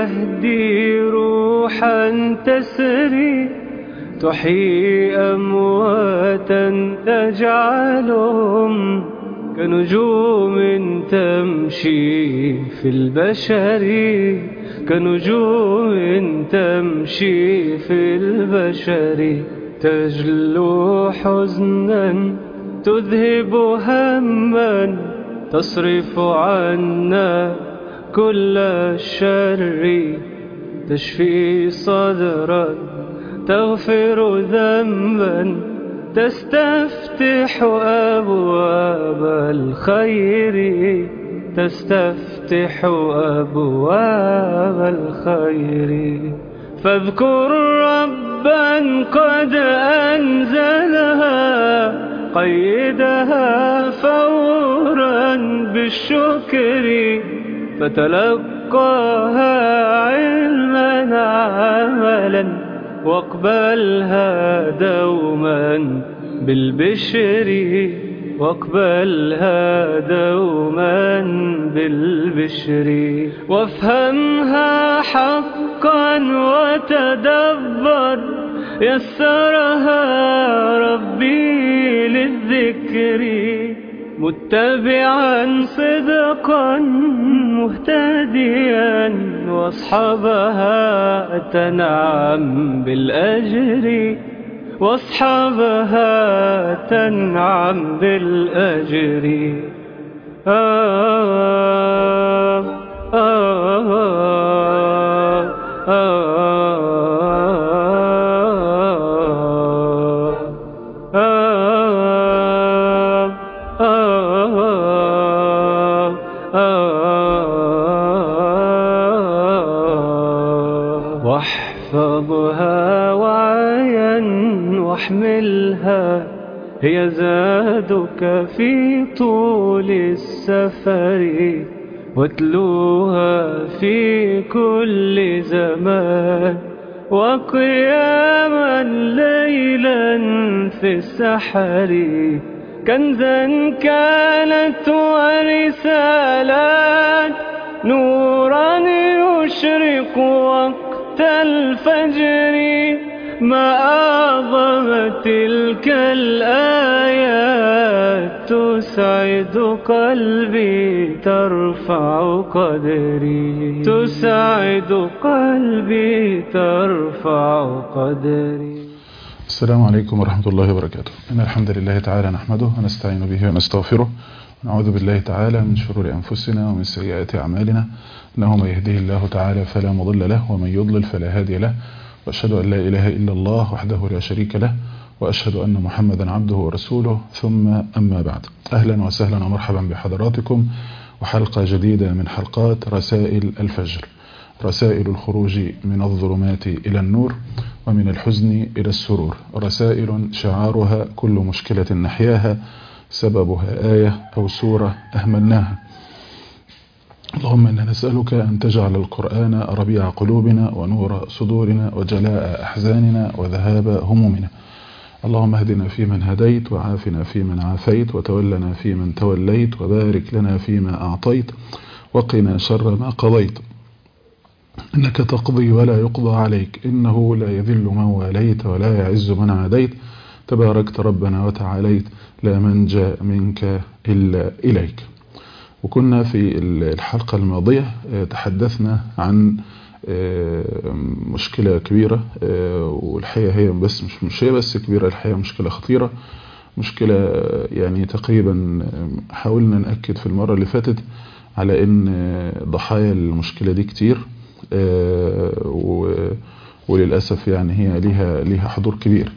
يهدي روحا تسري تحيي أمواتا تجعلهم كنجوم تمشي في البشر كنجوم تمشي في البشر تجلو حزنا تذهب هما تصرف عنا كل الشر تشفي صدرا تغفر ذنبا تستفتح أبواب الخير تستفتح أبواب الخير فاذكر ربا قد أنزلها قيدها فورا بالشكر فتلقاها علما عملا واقبلها دوما بالبشر واقبلها دوما بالبشر وافهمها حقا وتدبر يسرها ربي للذكر متبعا صدقا مهتديا واصحابها تنعم بالأجر واصحابها تنعم بالأجر آه آه آه واحفظها وعيا واحملها هي زادك في طول السفر واتلوها في كل زمان وقياما ليلا في السحر كنزا كانت ورسالات نورا يشرق وقت الفجر ما أعظم تلك الآيات تسعد قلبي ترفع قدري تسعد قلبي ترفع قدري السلام عليكم ورحمة الله وبركاته إن الحمد لله تعالى نحمده ونستعين به ونستغفره ونعوذ بالله تعالى من شرور أنفسنا ومن سيئات أعمالنا إنه من يهده الله تعالى فلا مضل له ومن يضلل فلا هادي له وأشهد أن لا إله إلا الله وحده لا شريك له وأشهد أن محمدا عبده ورسوله ثم أما بعد أهلا وسهلا ومرحبا بحضراتكم وحلقة جديدة من حلقات رسائل الفجر رسائل الخروج من الظلمات إلى النور ومن الحزن إلى السرور رسائل شعارها كل مشكلة نحياها سببها آية أو سورة أهملناها اللهم إنا نسألك أن تجعل القرآن ربيع قلوبنا ونور صدورنا وجلاء أحزاننا وذهاب همومنا اللهم اهدنا فيمن هديت وعافنا فيمن عافيت وتولنا فيمن توليت وبارك لنا فيما أعطيت وقنا شر ما قضيت إنك تقضي ولا يقضى عليك إنه لا يذل من واليت ولا يعز من عاديت تباركت ربنا وتعاليت لا منجى منك إلا إليك وكنا في الحلقة الماضية تحدثنا عن مشكلة كبيرة والحقيقة هي بس مش مش هي بس كبيرة الحقيقة مشكلة خطيرة مشكلة يعني تقريبا حاولنا نأكد في المرة اللي فاتت على ان ضحايا المشكلة دي كتير وللأسف يعني هي ليها ليها حضور كبير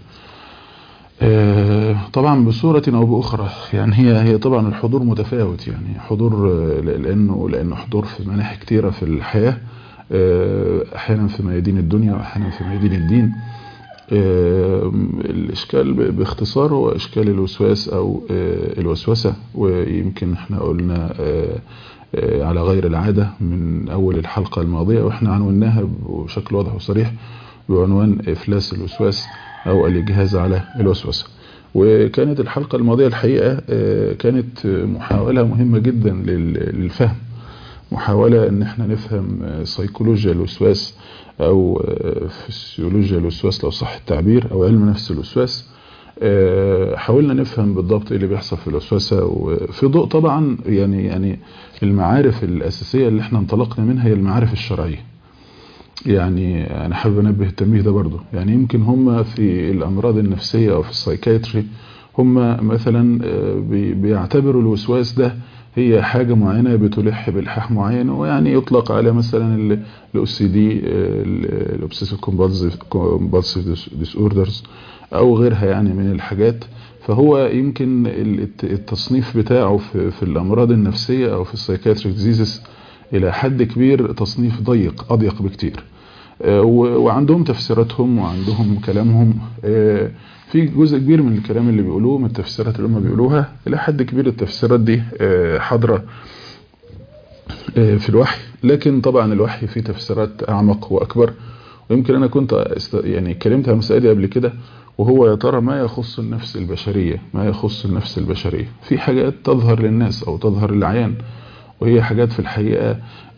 طبعا بصورة أو بأخرى يعني هي هي طبعا الحضور متفاوت يعني حضور لأنه لأنه حضور في مناحي كتيرة في الحياة أحيانا في ميادين الدنيا وأحيانا في ميادين الدين الإشكال باختصار هو إشكال الوسواس أو الوسوسة ويمكن احنا قلنا على غير العادة من أول الحلقة الماضية وإحنا عنوناها بشكل واضح وصريح بعنوان إفلاس الوسواس أو الإجهاز على الوسوسة وكانت الحلقة الماضية الحقيقة كانت محاولة مهمة جدا للفهم محاولة ان احنا نفهم سيكولوجيا الوسواس او فسيولوجيا الوسواس لو صح التعبير او علم نفس الوسواس حاولنا نفهم بالضبط ايه اللي بيحصل في الوسوسة وفي ضوء طبعا يعني يعني المعارف الأساسية اللي احنا انطلقنا منها هي المعارف الشرعية يعني انا حابب انبه التنبيه ده برضو يعني يمكن هم في الامراض النفسية او في السايكايتري هم مثلا بيعتبروا الوسواس ده هي حاجة معينة بتلح بالحاح معين ويعني يطلق على مثلا الاو سي دي الاوبسيسيف كومبالسيف ديس اوردرز او غيرها يعني من الحاجات فهو يمكن التصنيف بتاعه في, في الامراض النفسية او في السايكاتريك ديزيز الى حد كبير تصنيف ضيق اضيق بكتير وعندهم تفسيراتهم وعندهم كلامهم في جزء كبير من الكلام اللي بيقولوه من التفسيرات اللي هم بيقولوها الى حد كبير التفسيرات دي حاضرة في الوحي لكن طبعا الوحي فيه تفسيرات اعمق واكبر ويمكن انا كنت يعني اتكلمت عن المسألة دي قبل كده وهو يا ترى ما يخص النفس البشرية ما يخص النفس البشرية في حاجات تظهر للناس او تظهر للعيان وهي حاجات في الحقيقة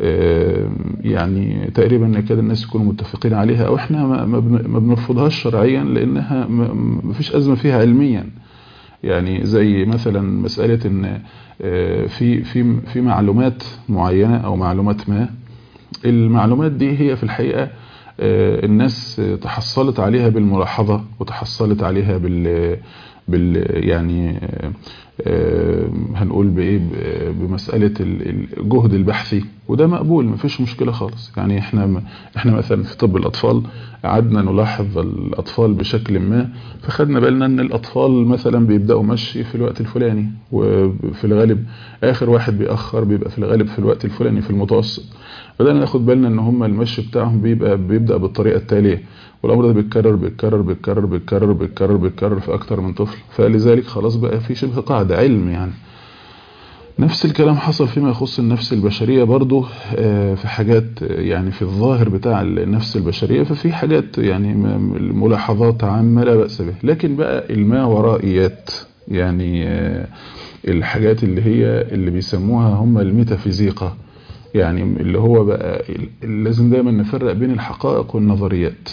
يعني تقريبا يكاد الناس يكونوا متفقين عليها او احنا ما بنرفضهاش شرعيا لانها ما فيش ازمة فيها علميا يعني زي مثلا مسألة ان في في في معلومات معينة او معلومات ما المعلومات دي هي في الحقيقة الناس تحصلت عليها بالملاحظة وتحصلت عليها بال بال يعني هنقول بايه بمسألة الجهد البحثي وده مقبول مفيش مشكلة خالص يعني احنا احنا مثلا في طب الاطفال قعدنا نلاحظ الاطفال بشكل ما فخدنا بالنا ان الاطفال مثلا بيبداوا مشي في الوقت الفلاني وفي الغالب اخر واحد بيأخر بيبقى في الغالب في الوقت الفلاني في المتوسط بدأنا ناخد بالنا ان هم المشي بتاعهم بيبقى بيبدأ بالطريقة التالية والامر ده بيتكرر بيتكرر بيتكرر بيتكرر بيتكرر بيتكرر في اكتر من طفل فلذلك خلاص بقى في شبه قاعدة علم يعني نفس الكلام حصل فيما يخص النفس البشرية برضو في حاجات يعني في الظاهر بتاع النفس البشرية ففي حاجات يعني ملاحظات عامة لا بأس به لكن بقى الما ورائيات يعني الحاجات اللي هي اللي بيسموها هم الميتافيزيقا يعني اللي هو بقى لازم دايما نفرق بين الحقائق والنظريات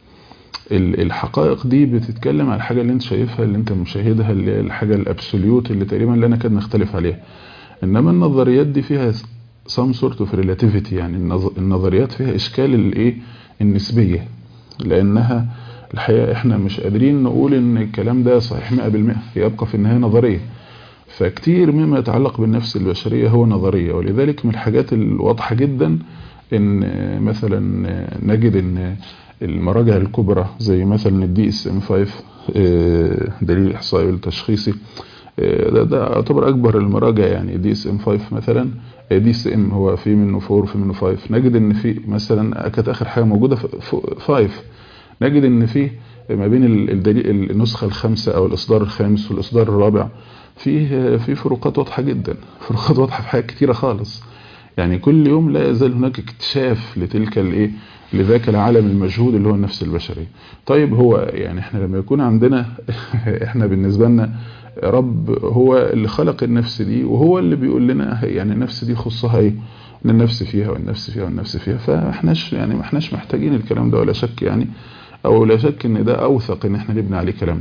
الحقائق دي بتتكلم على الحاجة اللي انت شايفها اللي انت مشاهدها اللي هي الحاجة الابسوليوت اللي تقريبا لا نكاد نختلف عليها انما النظريات دي فيها some sort of relativity يعني النظريات فيها اشكال الايه النسبية لانها الحقيقة احنا مش قادرين نقول ان الكلام ده صحيح 100% يبقى في النهاية نظرية فكتير مما يتعلق بالنفس البشرية هو نظرية ولذلك من الحاجات الواضحة جدا ان مثلا نجد ان المراجع الكبرى زي مثلا الدي اس ام 5 دليل الاحصائي والتشخيصي ده ده يعتبر اكبر المراجع يعني دي اس ام 5 مثلا دي اس ام هو في منه 4 وفي منه 5 نجد ان في مثلا كانت اخر حاجه موجوده 5 نجد ان في ما بين الدليل النسخه الخامسه او الاصدار الخامس والاصدار الرابع فيه في فروقات واضحه جدا فروقات واضحه في حاجات كتيره خالص يعني كل يوم لا يزال هناك اكتشاف لتلك الايه لذاك العالم المجهود اللي هو النفس البشريه طيب هو يعني احنا لما يكون عندنا احنا بالنسبه لنا رب هو اللي خلق النفس دي وهو اللي بيقول لنا يعني النفس دي خصها ايه ان النفس فيها والنفس فيها والنفس فيها فاحناش يعني ما احناش محتاجين الكلام ده ولا شك يعني او لا شك ان ده اوثق ان احنا نبني عليه كلام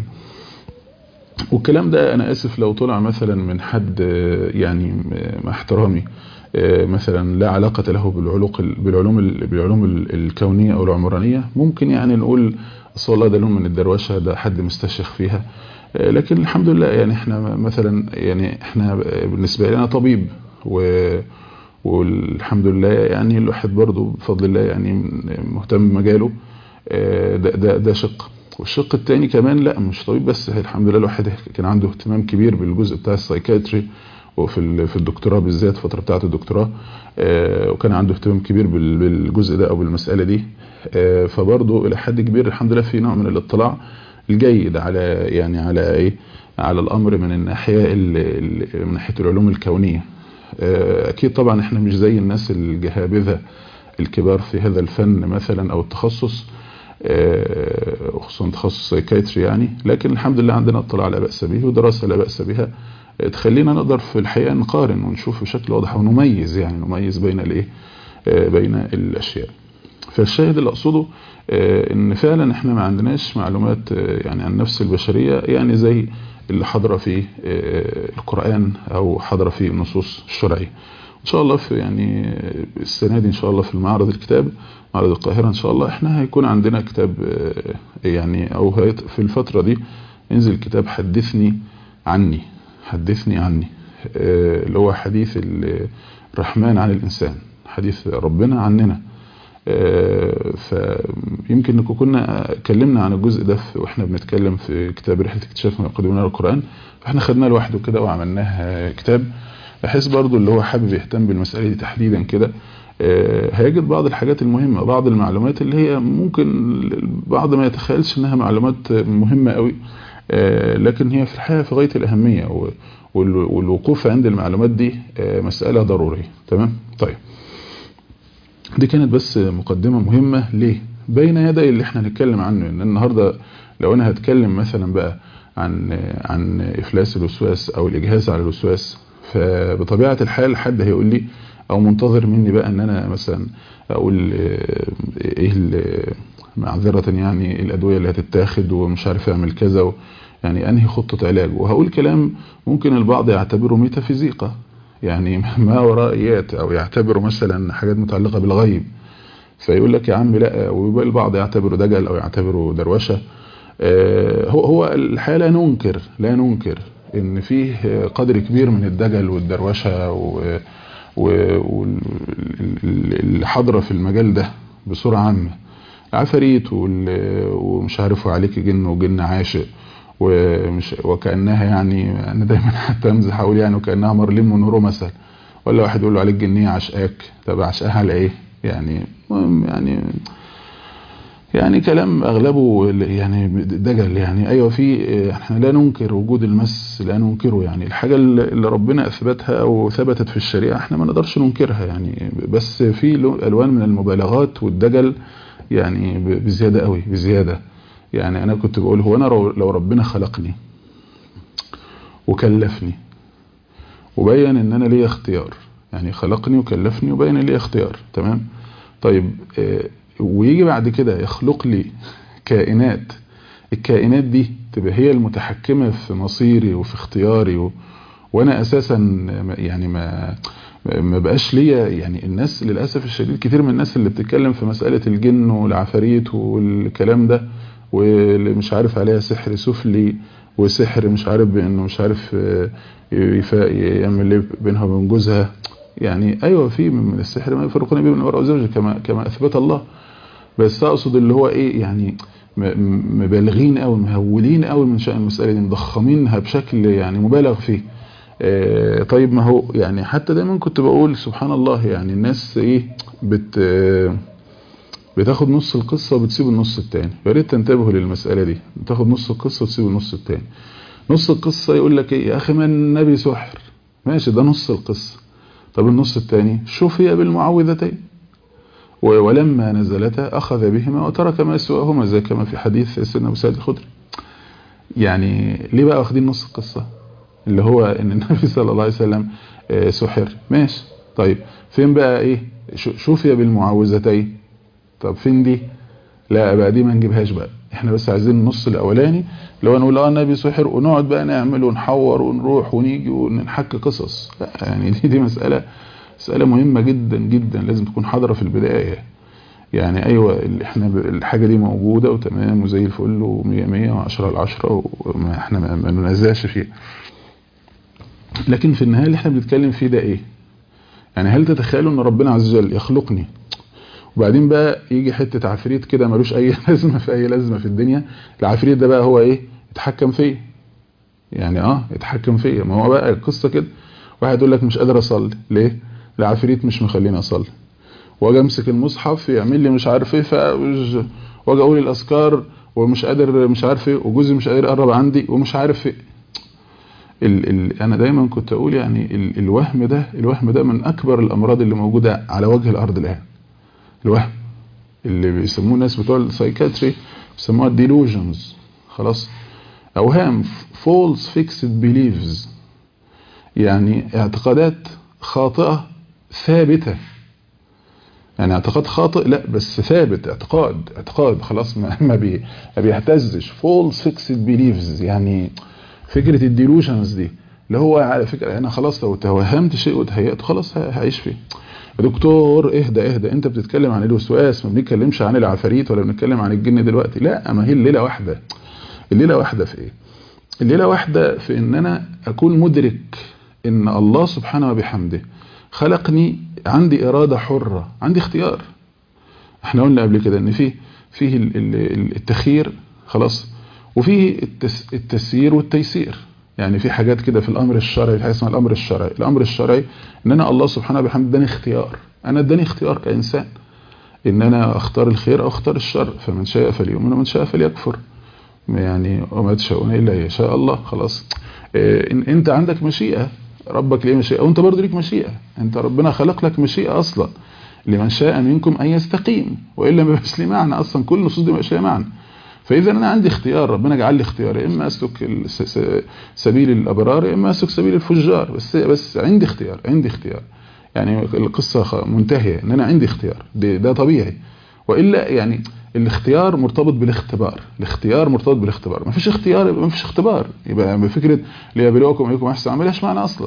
والكلام ده انا اسف لو طلع مثلا من حد يعني مع احترامي مثلا لا علاقة له بالعلوق بالعلوم بالعلوم الكونية او العمرانية ممكن يعني نقول اصل والله ده لون من الدروشة ده حد مستشيخ فيها لكن الحمد لله يعني احنا مثلا يعني احنا بالنسبة لنا طبيب و والحمد لله يعني الواحد برضه بفضل الله يعني مهتم بمجاله ده, ده, ده شق والشق الثاني كمان لا مش طبيب بس الحمد لله الواحد كان عنده اهتمام كبير بالجزء بتاع السايكاتري وفي في الدكتوراه بالذات الفتره بتاعه الدكتوراه وكان عنده اهتمام كبير بالجزء ده او بالمساله دي فبرضه الى حد كبير الحمد لله في نوع من الاطلاع الجيد على يعني على ايه على الامر من الناحيه من ناحيه العلوم الكونيه اكيد طبعا احنا مش زي الناس الجهابذه الكبار في هذا الفن مثلا او التخصص خصوصا تخصص سايكايتري يعني لكن الحمد لله عندنا اطلاع لا بأس به ودراسة لا بأس بها تخلينا نقدر في الحقيقة نقارن ونشوف بشكل واضح ونميز يعني نميز بين الايه بين الاشياء فالشاهد اللي اقصده ان فعلا احنا ما عندناش معلومات يعني عن نفس البشرية يعني زي اللي حاضره في القرآن او حاضره في النصوص الشرعية ان شاء الله في يعني السنة دي ان شاء الله في المعرض الكتاب معرض القاهرة ان شاء الله احنا هيكون عندنا كتاب يعني او في الفترة دي ينزل كتاب حدثني عني حدثني عني اللي هو حديث الرحمن عن الانسان حديث ربنا عننا فيمكن نكون كنا اتكلمنا عن الجزء ده واحنا بنتكلم في كتاب رحلة اكتشاف ما يقدمون القرآن فاحنا خدناه لوحده كده وعملناه كتاب بحيث برضو اللي هو حابب يهتم بالمسألة دي تحديدا كده هيجد بعض الحاجات المهمة بعض المعلومات اللي هي ممكن بعض ما يتخيلش انها معلومات مهمة قوي لكن هي في الحقيقة في غاية الأهمية والوقوف عند المعلومات دي مسألة ضرورية تمام طيب دي كانت بس مقدمة مهمة ليه بين يدي اللي احنا هنتكلم عنه ان النهاردة لو انا هتكلم مثلا بقى عن عن افلاس الوسواس او الاجهاز على الوسواس فبطبيعة الحال حد هيقول لي او منتظر مني بقى ان انا مثلا اقول ايه معذرة يعني الادوية اللي هتتاخد ومش عارف اعمل كذا يعني انهي خطة علاج وهقول كلام ممكن البعض يعتبره ميتافيزيقا يعني ما ورائيات او يعتبروا مثلا حاجات متعلقة بالغيب فيقول لك يا عم لا ويبقى البعض يعتبره دجل او يعتبره دروشة هو هو الحقيقة لا ننكر لا ننكر ان فيه قدر كبير من الدجل والدروشة والحضرة في المجال ده بصورة عامة عفاريت ومش عارف عليك جن وجن عاشق ومش وكأنها يعني أنا دايما حتى أمزح أقول يعني وكأنها مارلين مونرو مثلا ولا واحد يقول له عليك جنية عشقاك طب عشقاها على إيه يعني يعني يعني كلام أغلبه يعني دجل يعني أيوة في احنا لا ننكر وجود المس لا ننكره يعني الحاجة اللي ربنا أثبتها أو ثبتت في الشريعة احنا ما نقدرش ننكرها يعني بس في ألوان من المبالغات والدجل يعني بزيادة قوي بزيادة يعني انا كنت بقول هو انا لو ربنا خلقني وكلفني وبين ان انا ليا اختيار يعني خلقني وكلفني وبين ليا اختيار تمام طيب اه ويجي بعد كده يخلق لي كائنات الكائنات دي تبقى هي المتحكمة في مصيري وفي اختياري و... وانا اساسا يعني ما ما بقاش ليا يعني الناس للاسف الشديد كتير من الناس اللي بتتكلم في مسألة الجن والعفاريت والكلام ده واللي مش عارف عليها سحر سفلي وسحر مش عارف بانه مش عارف يعمل ايه بينها وبين جوزها يعني ايوه في من السحر ما يفرقون به من المرء وزوجه كما كما اثبت الله بس اقصد اللي هو ايه يعني مبالغين قوي مهولين قوي من شأن المسألة دي مضخمينها بشكل يعني مبالغ فيه آه طيب ما هو يعني حتى دايما كنت بقول سبحان الله يعني الناس ايه بت بتاخد نص القصة وبتسيب النص التاني يا ريت تنتبهوا للمسألة دي بتاخد نص القصة وتسيب النص التاني نص القصة يقول لك ايه يا اخي ما النبي سحر ماشي ده نص القصة طب النص التاني شفي بالمعوذتين ولما نزلتا اخذ بهما وترك ما سواهما زي كما في حديث سيدنا ابو سعيد الخدري يعني ليه بقى واخدين نص القصة اللي هو ان النبي صلى الله عليه وسلم سحر ماشي طيب فين بقى ايه شفي بالمعوذتين طب فين دي لا بقى دي ما نجيبهاش بقى احنا بس عايزين النص الاولاني اللي هو نقول اه النبي سحر ونقعد بقى نعمل ونحور ونروح ونيجي ونحك قصص لا يعني دي دي مسألة مسألة مهمة جدا جدا لازم تكون حاضرة في البداية يعني ايوه احنا الحاجة دي موجودة وتمام وزي الفل ومية مية وعشرة العشرة وما احنا ما ننزعش فيها لكن في النهاية اللي احنا بنتكلم فيه ده ايه يعني هل تتخيلوا ان ربنا عز وجل يخلقني وبعدين بقى يجي حتة عفريت كده ملوش اي لازمة في اي لازمة في الدنيا العفريت ده بقى هو ايه يتحكم فيا يعني اه يتحكم فيا ما هو بقى القصة كده واحد يقول لك مش قادر اصلي ليه العفريت مش مخليني اصلي واجي امسك المصحف يعمل لي مش عارف ايه ف واجي اقول الاذكار ومش قادر مش عارف ايه وجوزي مش قادر يقرب عندي ومش عارف ايه ال ال انا دايما كنت اقول يعني ال الوهم ده الوهم ده من اكبر الامراض اللي موجودة على وجه الارض الان الوهم اللي بيسموه الناس بتوع السايكاتري بيسموها ديلوجنز خلاص اوهام فولس فيكسد بيليفز يعني اعتقادات خاطئة ثابتة يعني اعتقاد خاطئ لا بس ثابت اعتقاد اعتقاد خلاص ما ما, بي ما بيهتزش فولس فيكسد بيليفز يعني فكرة الديلوجنز دي اللي هو على فكرة انا خلاص لو توهمت شيء وتهيأت خلاص هعيش فيه يا دكتور اهدى اهدى انت بتتكلم عن الوسواس ما بنتكلمش عن العفاريت ولا بنتكلم عن الجن دلوقتي لا ما هي الليلة واحدة الليلة واحدة في ايه الليلة واحدة في ان انا اكون مدرك ان الله سبحانه وبحمده خلقني عندي إرادة حرة عندي اختيار احنا قلنا قبل كده ان فيه فيه التخيير خلاص وفيه التسيير والتيسير يعني في حاجات كده في الامر الشرعي في حاجه اسمها الامر الشرعي الامر الشرعي ان انا الله سبحانه وبحمده اداني اختيار انا اداني اختيار كانسان ان انا اختار الخير او اختار الشر فمن شاء فليؤمن ومن شاء فليكفر يعني وما تشاءون الا يشاء الله خلاص إن انت عندك مشيئه ربك ليه مشيئة وانت برضه ليك مشيئة انت ربنا خلق لك مشيئة اصلا لمن شاء منكم ان يستقيم والا ما بيبقاش ليه معنى اصلا كل النصوص دي مش ليها معنى فاذا انا عندي اختيار ربنا جعل لي اختيار يا اما اسلك سبيل الابرار يا اما اسلك سبيل الفجار بس بس عندي اختيار عندي اختيار يعني القصه منتهيه ان انا عندي اختيار ده, ده طبيعي والا يعني الاختيار مرتبط بالاختبار الاختيار مرتبط بالاختبار ما فيش اختيار يبقى ما فيش اختبار يبقى فكره ليبلوكم ايكم احسن عمل مالهاش معنى اصلا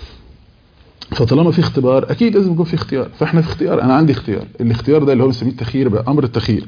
فطالما في اختبار اكيد لازم يكون في اختيار فاحنا في اختيار انا عندي اختيار الاختيار ده اللي هو بنسميه التخيير بقى امر التخيير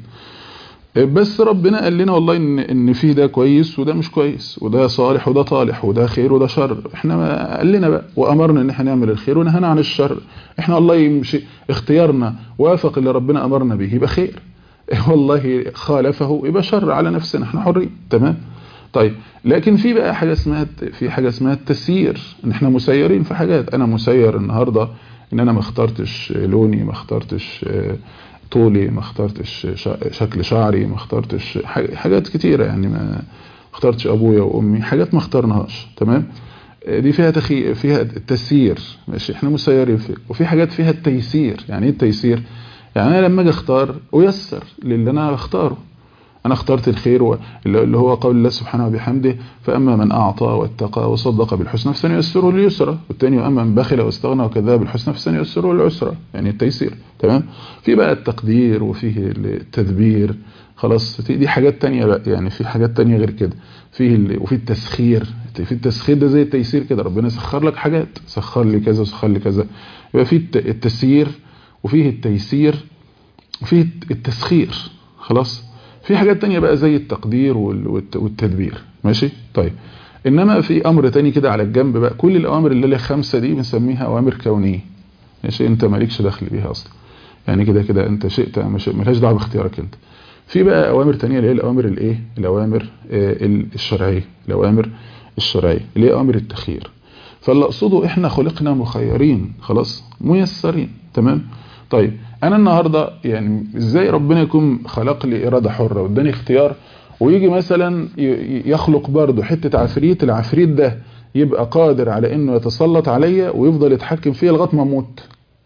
بس ربنا قال لنا والله ان ان في ده كويس وده مش كويس وده صالح وده طالح وده خير وده شر احنا ما قال لنا بقى وامرنا ان احنا نعمل الخير ونهانا عن الشر احنا والله يمشي اختيارنا وافق اللي ربنا امرنا به يبقى خير والله خالفه يبقى شر على نفسنا احنا حرين تمام طيب لكن في بقى حاجه اسمها في حاجه اسمها التسيير ان احنا مسيرين في حاجات انا مسير النهارده ان انا ما اخترتش لوني ما اخترتش طولي ما اخترتش شكل شعري ما اخترتش حاجات كتيره يعني ما اخترتش ابويا وامي حاجات ما اخترناهاش تمام دي فيها تخي... فيها التسيير ماشي احنا مسيرين فيه وفي حاجات فيها التيسير يعني ايه التيسير يعني انا لما اجي اختار ايسر للي انا اختاره انا اخترت الخير اللي هو قول الله سبحانه وبحمده فاما من اعطى واتقى وصدق بالحسنى فسنيسره لليسرى والثاني واما من بخل واستغنى وكذب بالحسنى فسنيسره للعسرى يعني التيسير تمام في بقى التقدير وفيه التدبير خلاص دي حاجات تانية بقى يعني في حاجات تانية غير كده فيه وفي التسخير في التسخير ده زي التيسير كده ربنا سخر لك حاجات سخر لي كذا وسخر لي كذا يبقى في التسيير وفيه التيسير وفيه التسخير خلاص في حاجات تانية بقى زي التقدير والتدبير ماشي طيب انما في امر تاني كده على الجنب بقى كل الاوامر اللي هي خمسة دي بنسميها اوامر كونية ماشي انت مالكش دخل بيها اصلا يعني كده كده انت شئت مش ملهاش دعوه باختيارك انت في بقى اوامر تانية اللي هي الاوامر الايه الاوامر آه الشرعيه الاوامر الشرعيه اللي هي اوامر التخيير فاللي اقصده احنا خلقنا مخيرين خلاص ميسرين تمام طيب انا النهارده يعني ازاي ربنا يكون خلق لي اراده حره واداني اختيار ويجي مثلا يخلق برضه حته عفريت العفريت ده يبقى قادر على انه يتسلط عليا ويفضل يتحكم فيا لغايه ما اموت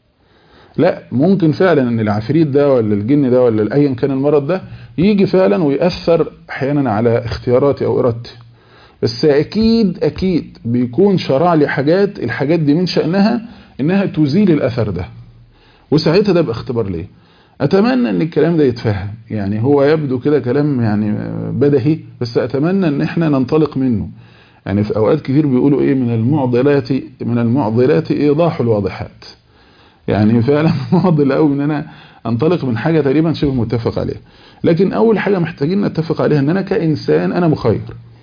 لا ممكن فعلا ان العفريت ده ولا الجن ده ولا ايا كان المرض ده يجي فعلا ويأثر احيانا على اختياراتي او ارادتي بس اكيد اكيد بيكون شرع لي حاجات الحاجات دي من شأنها انها تزيل الاثر ده وساعتها ده يبقى اختبار ليه اتمنى ان الكلام ده يتفهم يعني هو يبدو كده كلام يعني بدهي بس اتمنى ان احنا ننطلق منه يعني في اوقات كتير بيقولوا ايه من المعضلات من المعضلات ايضاح الواضحات يعني فعلا معضل قوي ان انا انطلق من حاجه تقريبا شبه متفق عليها لكن اول حاجه محتاجين نتفق عليها ان انا كانسان انا مخير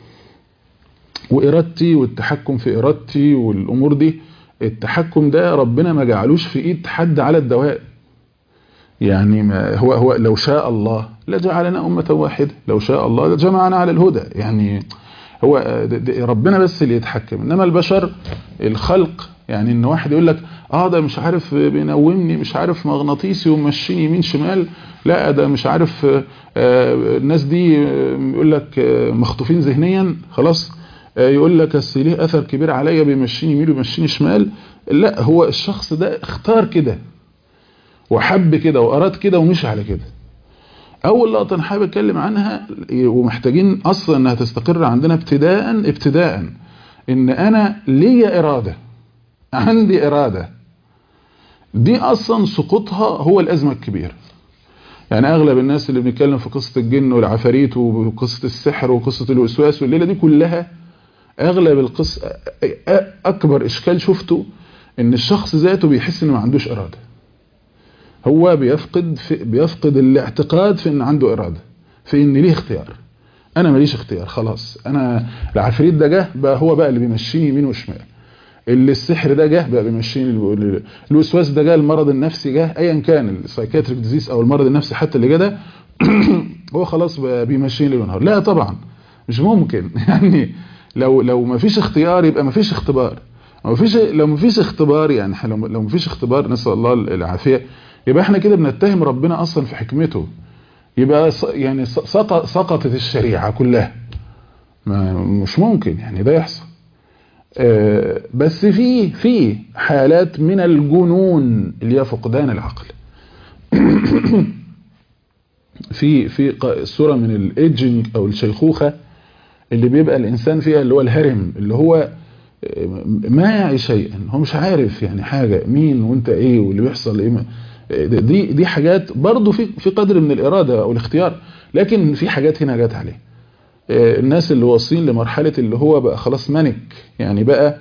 وارادتي والتحكم في ارادتي والامور دي التحكم ده ربنا ما جعلوش في ايد حد على الدوام يعني ما هو هو لو شاء الله لجعلنا امه واحده لو شاء الله لجمعنا على الهدى يعني هو ربنا بس اللي يتحكم انما البشر الخلق يعني ان واحد يقول لك اه ده مش عارف بينومني مش عارف مغناطيسي ومشيني يمين شمال لا ده مش عارف آه الناس دي يقول لك آه مخطوفين ذهنيا خلاص آه يقول لك اصل ليه اثر كبير عليا بيمشيني يمين ويمشيني شمال لا هو الشخص ده اختار كده وحب كده واراد كده ومشي على كده اول لقطه انا حابب اتكلم عنها ومحتاجين اصلا انها تستقر عندنا ابتداء ابتداء ان انا ليا اراده عندي اراده دي اصلا سقوطها هو الازمه الكبيره يعني اغلب الناس اللي بنتكلم في قصه الجن والعفاريت وقصه السحر وقصه الوسواس والليله دي كلها اغلب القص اكبر اشكال شفته ان الشخص ذاته بيحس انه ما عندوش اراده هو بيفقد في بيفقد الاعتقاد في ان عنده اراده في ان ليه اختيار انا ماليش اختيار خلاص انا العفريت ده جه بقى هو بقى اللي بيمشيني يمين وشمال اللي السحر ده جه بقى بيمشيني الوسواس ده جه المرض النفسي جه ايا كان السايكاتريك ديزيز او المرض النفسي حتى اللي جه ده هو خلاص بقى بيمشيني ليل ونهار لا طبعا مش ممكن يعني لو لو ما فيش اختيار يبقى ما فيش اختبار ما فيش لو ما فيش اختبار يعني لو لو ما فيش اختبار نسال الله العافيه يبقى احنا كده بنتهم ربنا اصلا في حكمته يبقى يعني سقط سقطت الشريعه كلها ما مش ممكن يعني ده يحصل آه بس في في حالات من الجنون اللي هي فقدان العقل في في صوره من الايدجنج او الشيخوخه اللي بيبقى الانسان فيها اللي هو الهرم اللي هو ما يعي شيئا هو مش عارف يعني حاجه مين وانت ايه واللي بيحصل ايه دي دي حاجات برضه في في قدر من الاراده او الاختيار لكن في حاجات هنا جت عليه الناس اللي واصلين لمرحله اللي هو بقى خلاص منك يعني بقى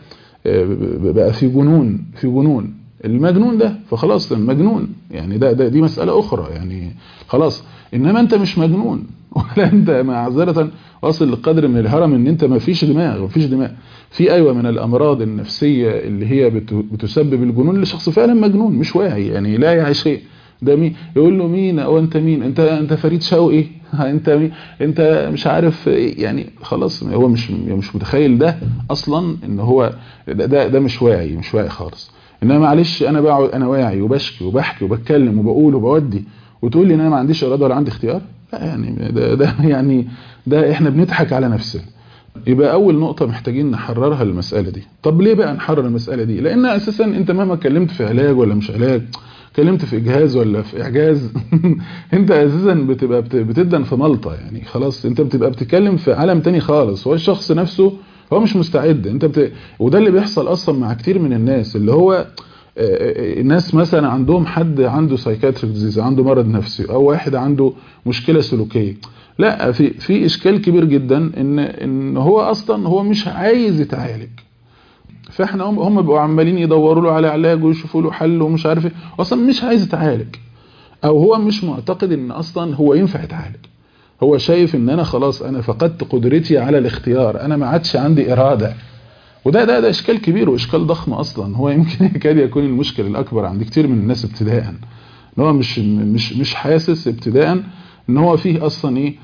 بقى في جنون في جنون المجنون ده فخلاص مجنون يعني ده, ده دي مساله اخرى يعني خلاص انما انت مش مجنون ولا انت معذره واصل لقدر من الهرم ان انت ما فيش دماغ ما فيش دماغ في ايوه من الامراض النفسيه اللي هي بتسبب الجنون لشخص فعلا مجنون مش واعي يعني لا يعي شيء ده مين يقول له مين او انت مين انت انت فريد شوقي انت مين انت مش عارف يعني خلاص هو مش مش متخيل ده اصلا ان هو ده ده, ده مش واعي مش واعي خالص انما معلش انا بقعد انا واعي وبشكي وبحكي وبتكلم وبقول وبودي وتقول لي ان انا ما عنديش اراده ولا عندي اختيار لا يعني ده, ده يعني ده احنا بنضحك على نفسنا يبقى اول نقطة محتاجين نحررها المسألة دي طب ليه بقى نحرر المسألة دي لان اساسا انت مهما اتكلمت في علاج ولا مش علاج اتكلمت في اجهاز ولا في اعجاز انت اساسا بتبقى بتدن في ملطة يعني خلاص انت بتبقى بتتكلم في عالم تاني خالص هو الشخص نفسه هو مش مستعد انت بت... وده اللي بيحصل اصلا مع كتير من الناس اللي هو الناس مثلا عندهم حد عنده سايكاتريك ديزيز عنده مرض نفسي او واحد عنده مشكله سلوكيه لا في في اشكال كبير جدا ان ان هو اصلا هو مش عايز يتعالج فاحنا هم هم بيبقوا عمالين يدوروا له على علاج ويشوفوا له حل ومش عارف ايه اصلا مش عايز يتعالج او هو مش معتقد ان اصلا هو ينفع يتعالج هو شايف ان انا خلاص انا فقدت قدرتي على الاختيار انا ما عادش عندي اراده وده ده ده اشكال كبير واشكال ضخم اصلا هو يمكن يكاد يكون المشكله الاكبر عند كتير من الناس ابتداء ان هو مش مش مش حاسس ابتداء ان هو فيه اصلا ايه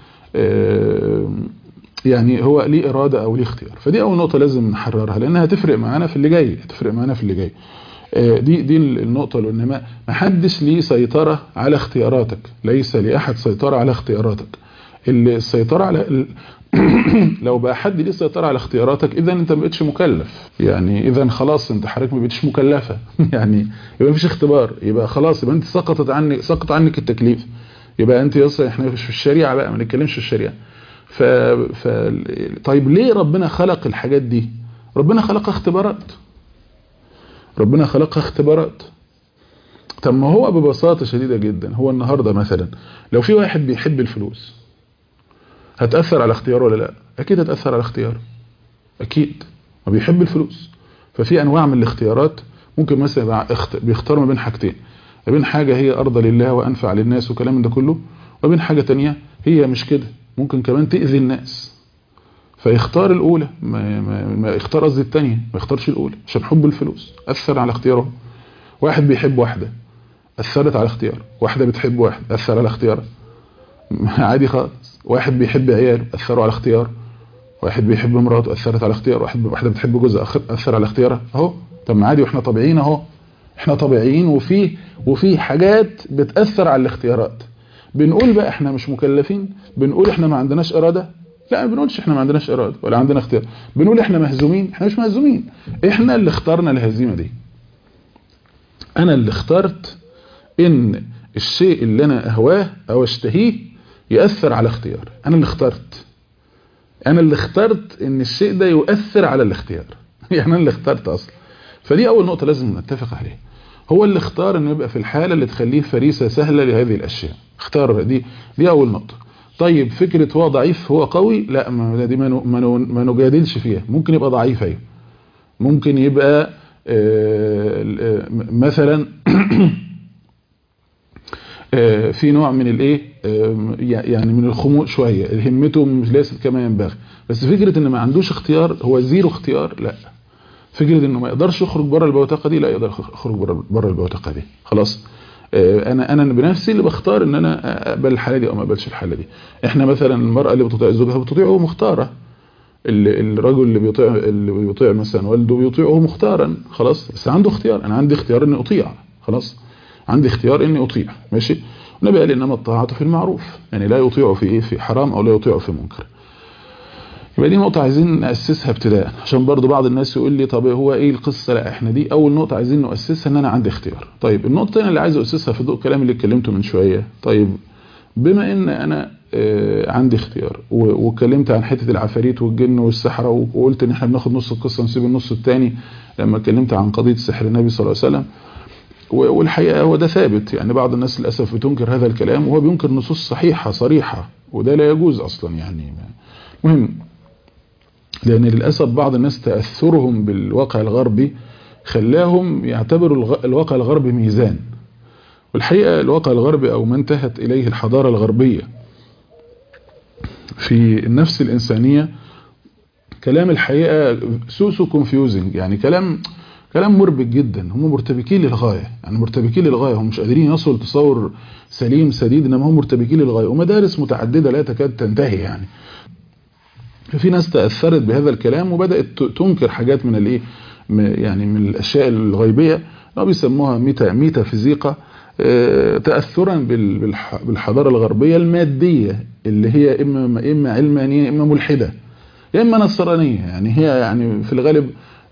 اه يعني هو ليه اراده او ليه اختيار فدي اول نقطه لازم نحررها لانها هتفرق معانا في اللي جاي هتفرق معانا في اللي جاي اه دي دي النقطه لان ما حدش ليه سيطره على اختياراتك ليس لاحد سيطره على اختياراتك السيطره على لو بقى حد ليه سيطره على اختياراتك اذا انت ما بقتش مكلف يعني اذا خلاص انت حضرتك ما بقتش مكلفه يعني يبقى مفيش اختبار يبقى خلاص يبقى انت سقطت عنك سقط عنك التكليف يبقى انت اصلا احنا في الشريعه بقى ما نتكلمش في الشريعه ف... ف طيب ليه ربنا خلق الحاجات دي ربنا خلقها اختبارات ربنا خلقها اختبارات طب ما هو ببساطه شديده جدا هو النهارده مثلا لو في واحد بيحب الفلوس هتأثر على اختياره ولا لا اكيد هتأثر على اختياره اكيد ما بيحب الفلوس ففي انواع من الاختيارات ممكن مثلا بيختار ما بين حاجتين ما بين حاجة هي ارضى لله وانفع للناس وكلام من ده كله وما بين حاجة تانية هي مش كده ممكن كمان تأذي الناس فيختار الاولى ما, ما, ما يختار قصدي الثانيه ما يختارش الاولى عشان حب الفلوس اثر على اختياره واحد بيحب واحده اثرت على اختياره واحده بتحب واحد اثر على اختياره عادي خالص واحد بيحب عياله اثروا على اختياره واحد بيحب مراته اثرت على اختياره واحد واحده بتحب جوزها اثر على اختيارها اهو طب ما عادي واحنا طبيعيين اهو احنا طبيعيين وفي وفي حاجات بتاثر على الاختيارات بنقول بقى احنا مش مكلفين بنقول احنا ما عندناش اراده لا ما بنقولش احنا ما عندناش اراده ولا عندنا اختيار بنقول احنا مهزومين احنا مش مهزومين احنا اللي اخترنا الهزيمه دي انا اللي اخترت ان الشيء اللي انا اهواه او اشتهيه يأثر على اختيار انا اللي اخترت انا اللي اخترت ان الشيء ده يؤثر على الاختيار يعني انا اللي اخترت اصلا فدي اول نقطة لازم نتفق عليها هو اللي اختار انه يبقى في الحالة اللي تخليه فريسة سهلة لهذه الاشياء اختار دي دي اول نقطة طيب فكرة هو ضعيف هو قوي لا ما دي ما نجادلش فيها ممكن يبقى ضعيف ايوه ممكن يبقى مثلا في نوع من الايه يعني من الخمول شوية همته مش ليست كما ينبغي بس فكرة ان ما عندوش اختيار هو زيرو اختيار لا فكرة انه ما يقدرش يخرج بره البوتقة دي لا يقدر يخرج بره البوتقة دي خلاص انا انا بنفسي اللي بختار ان انا اقبل الحالة دي او ما اقبلش الحالة دي احنا مثلا المرأة اللي بتطيع زوجها بتطيعه مختارة الرجل اللي بيطيع اللي بيطيع مثلا والده بيطيعه مختارا خلاص بس عنده اختيار انا عندي اختيار اني اطيع خلاص عندي اختيار اني اطيع ماشي النبي قال انما الطاعه في المعروف يعني لا يطيع في ايه في حرام او لا يطيع في منكر يبقى دي نقطة عايزين نأسسها ابتداء عشان برضو بعض الناس يقول لي طب هو ايه القصة لا احنا دي اول نقطة عايزين نؤسسها ان انا عندي اختيار طيب النقطة الثانيه اللي عايز أسسها في ضوء الكلام اللي اتكلمته من شوية طيب بما ان انا آه عندي اختيار واتكلمت عن حتة العفاريت والجن والسحرة وقلت ان احنا بناخد نص القصة نسيب النص الثاني لما اتكلمت عن قضية سحر النبي صلى الله عليه وسلم والحقيقة هو ده ثابت يعني بعض الناس للأسف بتنكر هذا الكلام وهو بينكر نصوص صحيحة صريحة وده لا يجوز أصلا يعني مهم لأن للأسف بعض الناس تأثرهم بالواقع الغربي خلاهم يعتبروا الواقع الغربي ميزان والحقيقة الواقع الغربي أو ما انتهت إليه الحضارة الغربية في النفس الإنسانية كلام الحقيقة سوسو كونفيوزنج يعني كلام كلام مربك جدا هم مرتبكين للغاية يعني مرتبكين للغاية هم مش قادرين يصلوا لتصور سليم سديد انما هم مرتبكين للغاية ومدارس متعددة لا تكاد تنتهي يعني ففي ناس تأثرت بهذا الكلام وبدأت تنكر حاجات من الايه يعني من الاشياء الغيبية اللي بيسموها ميتا ميتا فيزيقا تأثرا بالحضارة الغربية المادية اللي هي اما اما علمانية اما ملحدة يا اما نصرانية يعني هي يعني في الغالب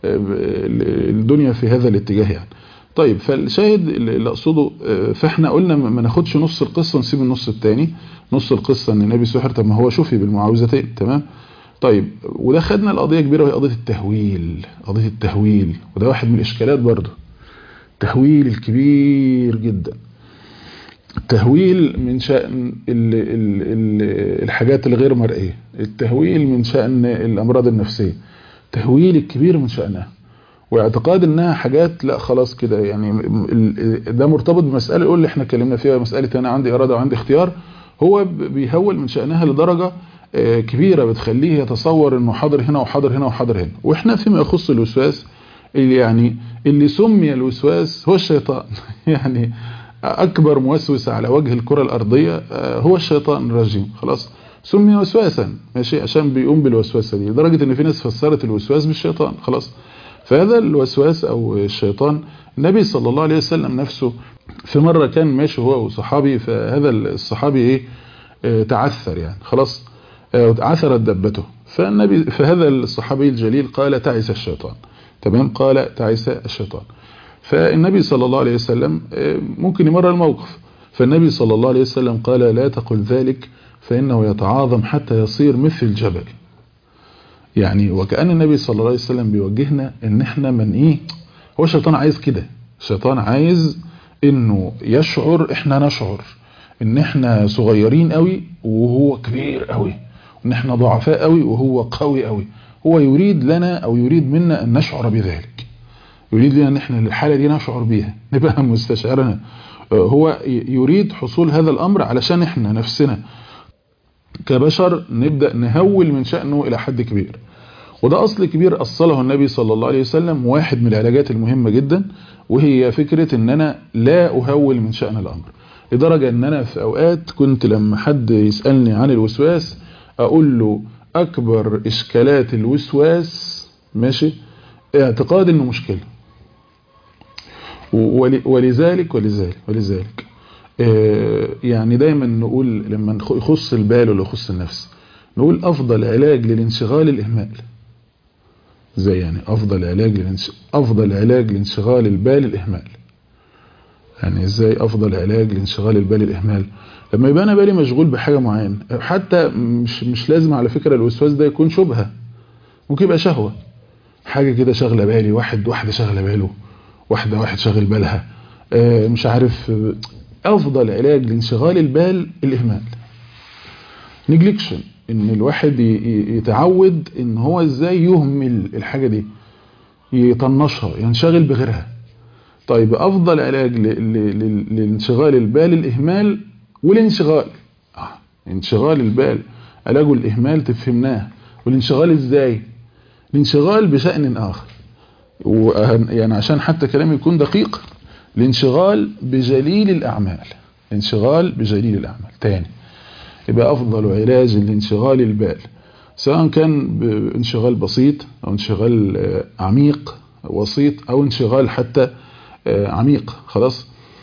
الدنيا في هذا الاتجاه يعني طيب فالشاهد اللي اقصده فاحنا قلنا ما ناخدش نص القصة نسيب النص الثاني نص القصة ان النبي سحر طب ما هو شوفي بالمعاوذتين تمام طيب وده خدنا القضية كبيرة وهي قضية التهويل قضية التهويل وده واحد من الاشكالات برضه التهويل الكبير جدا التهويل من شأن ال ال ال الحاجات الغير مرئية التهويل من شأن الأمراض النفسية تهويل الكبير من شأنها واعتقاد انها حاجات لا خلاص كده يعني ده مرتبط بمسألة اللي احنا اتكلمنا فيها مسألة انا عندي ارادة وعندي اختيار هو بيهول من شأنها لدرجة كبيرة بتخليه يتصور انه حاضر هنا وحاضر هنا وحاضر هنا واحنا فيما يخص الوسواس اللي يعني اللي سمي الوسواس هو الشيطان يعني اكبر موسوس على وجه الكرة الارضية هو الشيطان الرجيم خلاص سمي وسواسا ماشي عشان بيقوم بالوسوسه دي لدرجه ان في ناس فسرت الوسواس بالشيطان خلاص فهذا الوسواس او الشيطان النبي صلى الله عليه وسلم نفسه في مره كان ماشي هو وصحابي فهذا الصحابي ايه اه تعثر يعني خلاص اه عثرت دبته فالنبي فهذا الصحابي الجليل قال تعس الشيطان تمام قال تعس الشيطان فالنبي صلى الله عليه وسلم اه ممكن يمر الموقف فالنبي صلى الله عليه وسلم قال لا تقل ذلك فإنه يتعاظم حتى يصير مثل الجبل يعني وكأن النبي صلى الله عليه وسلم بيوجهنا ان احنا من ايه هو الشيطان عايز كده الشيطان عايز انه يشعر احنا نشعر ان احنا صغيرين قوي وهو كبير قوي وان احنا ضعفاء قوي وهو قوي قوي هو يريد لنا او يريد منا ان نشعر بذلك يريد لنا ان احنا الحالة دي نشعر بيها نبقى مستشعرنا هو يريد حصول هذا الامر علشان احنا نفسنا كبشر نبدأ نهول من شأنه إلى حد كبير وده أصل كبير أصله النبي صلى الله عليه وسلم واحد من العلاجات المهمة جدا وهي فكرة أن أنا لا أهول من شأن الأمر لدرجة أن أنا في أوقات كنت لما حد يسألني عن الوسواس أقول له أكبر إشكالات الوسواس ماشي اعتقاد أنه مشكلة ولذلك ولذلك ولذلك يعني دايما نقول لما يخص البال ولا يخص النفس نقول افضل علاج للانشغال الاهمال زي يعني افضل علاج للانش... افضل علاج لانشغال البال الاهمال يعني ازاي افضل علاج لانشغال البال الاهمال لما يبقى انا بالي مشغول بحاجه معينه حتى مش مش لازم على فكره الوسواس ده يكون شبهه ممكن يبقى شهوه حاجه كده شاغله بالي واحد واحده شاغله باله واحده واحد شاغل بالها مش عارف افضل علاج لانشغال البال الاهمال نيجليكشن ان الواحد يتعود ان هو ازاي يهمل الحاجه دي يطنشها ينشغل بغيرها طيب افضل علاج لانشغال البال الاهمال والانشغال آه. انشغال البال علاجه الاهمال تفهمناه والانشغال ازاي الانشغال بشأن اخر يعني عشان حتى كلامي يكون دقيق الانشغال بجليل الاعمال انشغال بجليل الاعمال تاني يبقى افضل علاج لانشغال البال سواء كان بانشغال بسيط او انشغال عميق وسيط او انشغال حتى عميق خلاص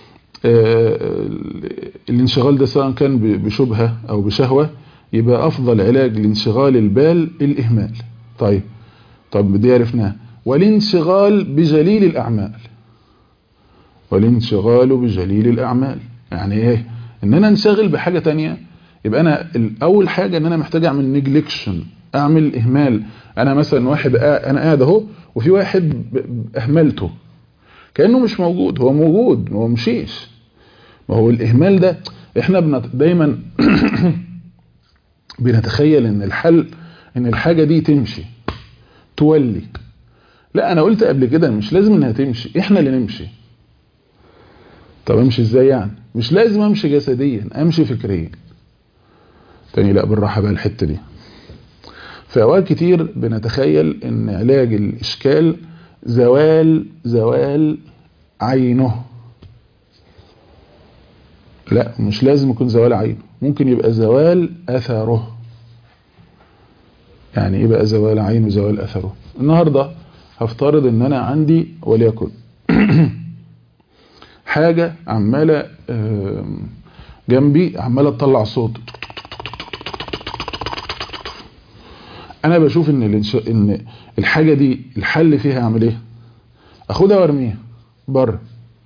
الانشغال ده سواء كان بشبهة او بشهوة يبقى افضل علاج لانشغال البال الاهمال طيب طب دي عرفناها والانشغال بجليل الاعمال والانشغال بجليل الاعمال يعني ايه ان انا انشغل بحاجة تانية يبقى انا اول حاجة ان انا محتاج اعمل نيجليكشن اعمل اهمال انا مثلا واحد انا قاعد اهو وفي واحد اهملته كانه مش موجود هو موجود هو مشيش ما هو الاهمال ده احنا بنت... دايما بنتخيل ان الحل ان الحاجة دي تمشي تولي لا انا قلت قبل كده مش لازم انها تمشي احنا اللي نمشي طب امشي ازاي يعني مش لازم امشي جسديا امشي فكريا تاني لا بالراحة بقى الحتة دي في اوقات كتير بنتخيل ان علاج الاشكال زوال زوال عينه لا مش لازم يكون زوال عينه ممكن يبقى زوال اثره يعني ايه بقى زوال عينه زوال اثره النهارده هفترض ان انا عندي وليكن حاجة عمالة جنبي عمالة تطلع صوت انا بشوف ان ان الحاجة دي الحل فيها اعمل ايه اخدها وارميها بره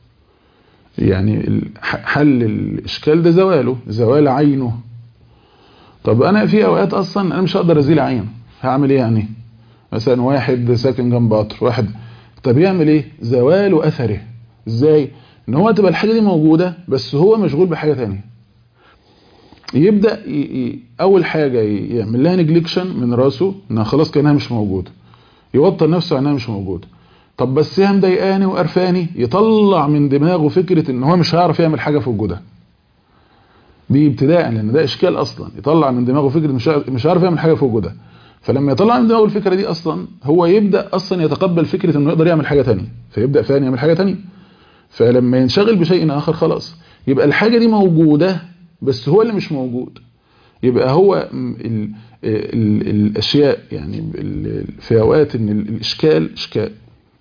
يعني حل الاشكال ده زواله زوال عينه طب انا في اوقات اصلا انا مش هقدر ازيل عينه هعمل ايه يعني مثلا واحد ساكن جنب قطر واحد طب يعمل ايه زوال اثره ازاي ان هو تبقى الحاجه دي موجوده بس هو مشغول بحاجه ثانيه يبدا ي... ي... اول حاجه يعمل لها نجليكشن من راسه انها خلاص كانها مش موجوده يوتر نفسه انها مش موجوده طب بس هي مضايقاني وقرفاني يطلع من دماغه فكره ان هو مش هيعرف يعمل حاجه في وجودها دي ابتداء لان ده اشكال اصلا يطلع من دماغه فكره مش مش عارف يعمل حاجه في وجودها فلما يطلع من دماغه الفكره دي اصلا هو يبدا اصلا يتقبل فكره انه يقدر يعمل حاجه ثانيه فيبدا فعلا يعمل حاجه ثانيه فلما ينشغل بشيء اخر خلاص يبقى الحاجه دي موجوده بس هو اللي مش موجود يبقى هو ال ال الاشياء يعني في اوقات ان الاشكال اشكال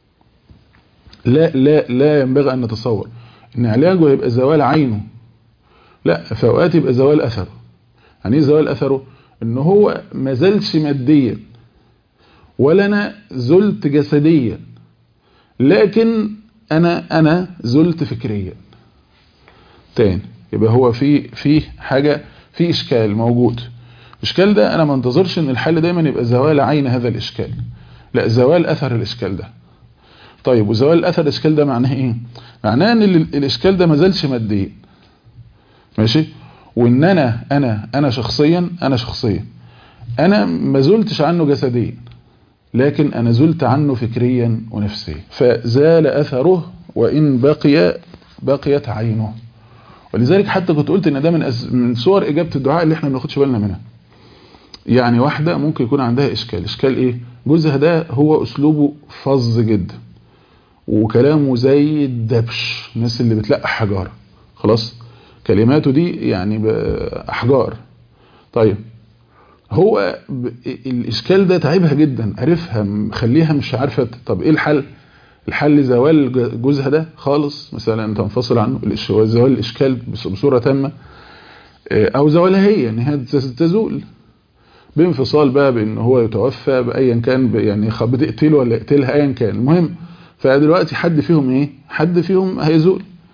لا لا لا ينبغي ان نتصور ان علاجه يبقى زوال عينه لا في اوقات يبقى زوال اثره يعني ايه زوال اثره ان هو ما زالش ماديا ولا انا زلت جسديا لكن انا انا زلت فكريا تاني يبقى هو في في حاجه في اشكال موجود الاشكال ده انا ما انتظرش ان الحل دايما يبقى زوال عين هذا الاشكال لا زوال اثر الاشكال ده طيب وزوال اثر الاشكال ده معناه ايه معناه ان الاشكال ده ما زالش ماديا ماشي وان انا انا انا شخصيا انا شخصيا انا ما زلتش عنه جسديا لكن انا زلت عنه فكريا ونفسيا فزال اثره وان بقي بقيت عينه ولذلك حتى كنت قلت ان ده من أز... من صور اجابه الدعاء اللي احنا ما بناخدش بالنا منها يعني واحده ممكن يكون عندها اشكال اشكال ايه جوزها ده هو اسلوبه فظ جدا وكلامه زي الدبش الناس اللي بتلقح حجاره خلاص كلماته دي يعني احجار طيب هو الاشكال ده تعبها جدا عرفها مخليها مش عارفه طب ايه الحل الحل زوال جوزها ده خالص مثلا تنفصل عنه زوال الاشكال بصوره تامه او زوالها هي ان هي تزول بانفصال بقى بان هو يتوفى بايا كان يعني بتقتله ولا يقتلها ايا كان المهم فدلوقتي حد فيهم ايه حد فيهم هيزول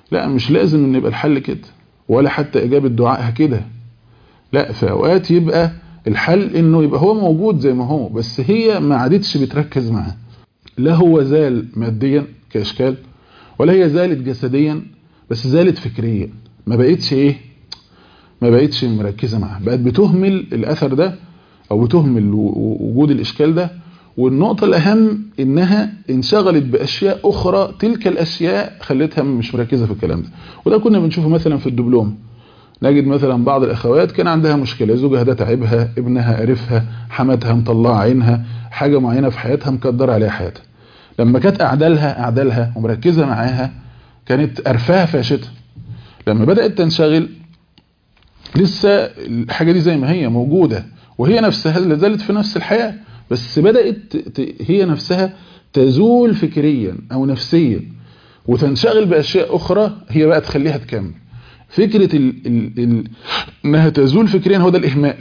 لا مش لازم ان يبقى الحل كده ولا حتى اجابة دعائها كده لا في اوقات يبقى الحل انه يبقى هو موجود زي ما هو بس هي ما عادتش بتركز معاه لا هو زال ماديا كاشكال ولا هي زالت جسديا بس زالت فكريا ما بقتش ايه ما بقتش مركزة معاه بقت بتهمل الاثر ده او بتهمل وجود الاشكال ده والنقطة الاهم انها انشغلت باشياء اخرى تلك الاشياء خلتها مش مركزة في الكلام ده وده كنا بنشوفه مثلا في الدبلوم نجد مثلا بعض الاخوات كان عندها مشكلة زوجها ده تعبها ابنها قرفها حماتها مطلعه عينها حاجة معينة في حياتها مكدر عليها حياتها لما كانت اعدالها اعدالها ومركزة معاها كانت قرفاها فاشتها لما بدأت تنشغل لسه الحاجة دي زي ما هي موجودة وهي نفسها لازالت في نفس الحياة بس بدأت هي نفسها تزول فكريا او نفسيا وتنشغل باشياء اخرى هي بقى تخليها تكمل فكرة ال ال ال انها تزول فكريا هو ده الاهمال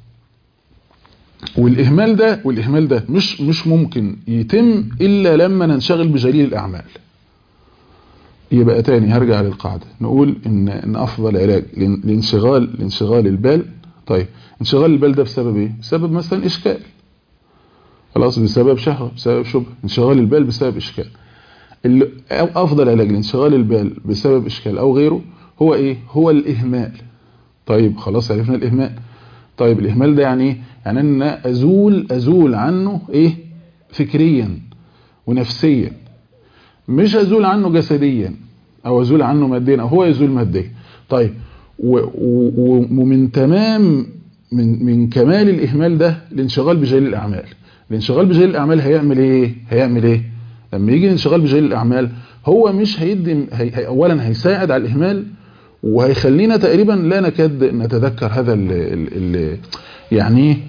والاهمال ده والاهمال ده مش مش ممكن يتم الا لما ننشغل بجليل الاعمال يبقى تاني هرجع للقاعدة نقول ان ان افضل علاج لانشغال لانشغال البال طيب انشغال البال ده بسبب ايه بسبب مثلا اشكال خلاص بسبب شهوة بسبب شبه انشغال البال بسبب اشكال افضل علاج لانشغال البال بسبب اشكال او غيره هو ايه هو الاهمال طيب خلاص عرفنا الاهمال طيب الاهمال ده يعني ايه يعني ان ازول ازول عنه ايه فكريا ونفسيا مش ازول عنه جسديا او ازول عنه ماديا او هو يزول ماديا طيب ومن تمام من من كمال الاهمال ده الانشغال بجليل الاعمال الانشغال بجليل الاعمال هيعمل ايه هيعمل ايه لما يجي الانشغال بجليل الاعمال هو مش هيدي هي هي اولا هيساعد على الاهمال وهيخلينا تقريبا لا نكاد نتذكر هذا ال ال يعني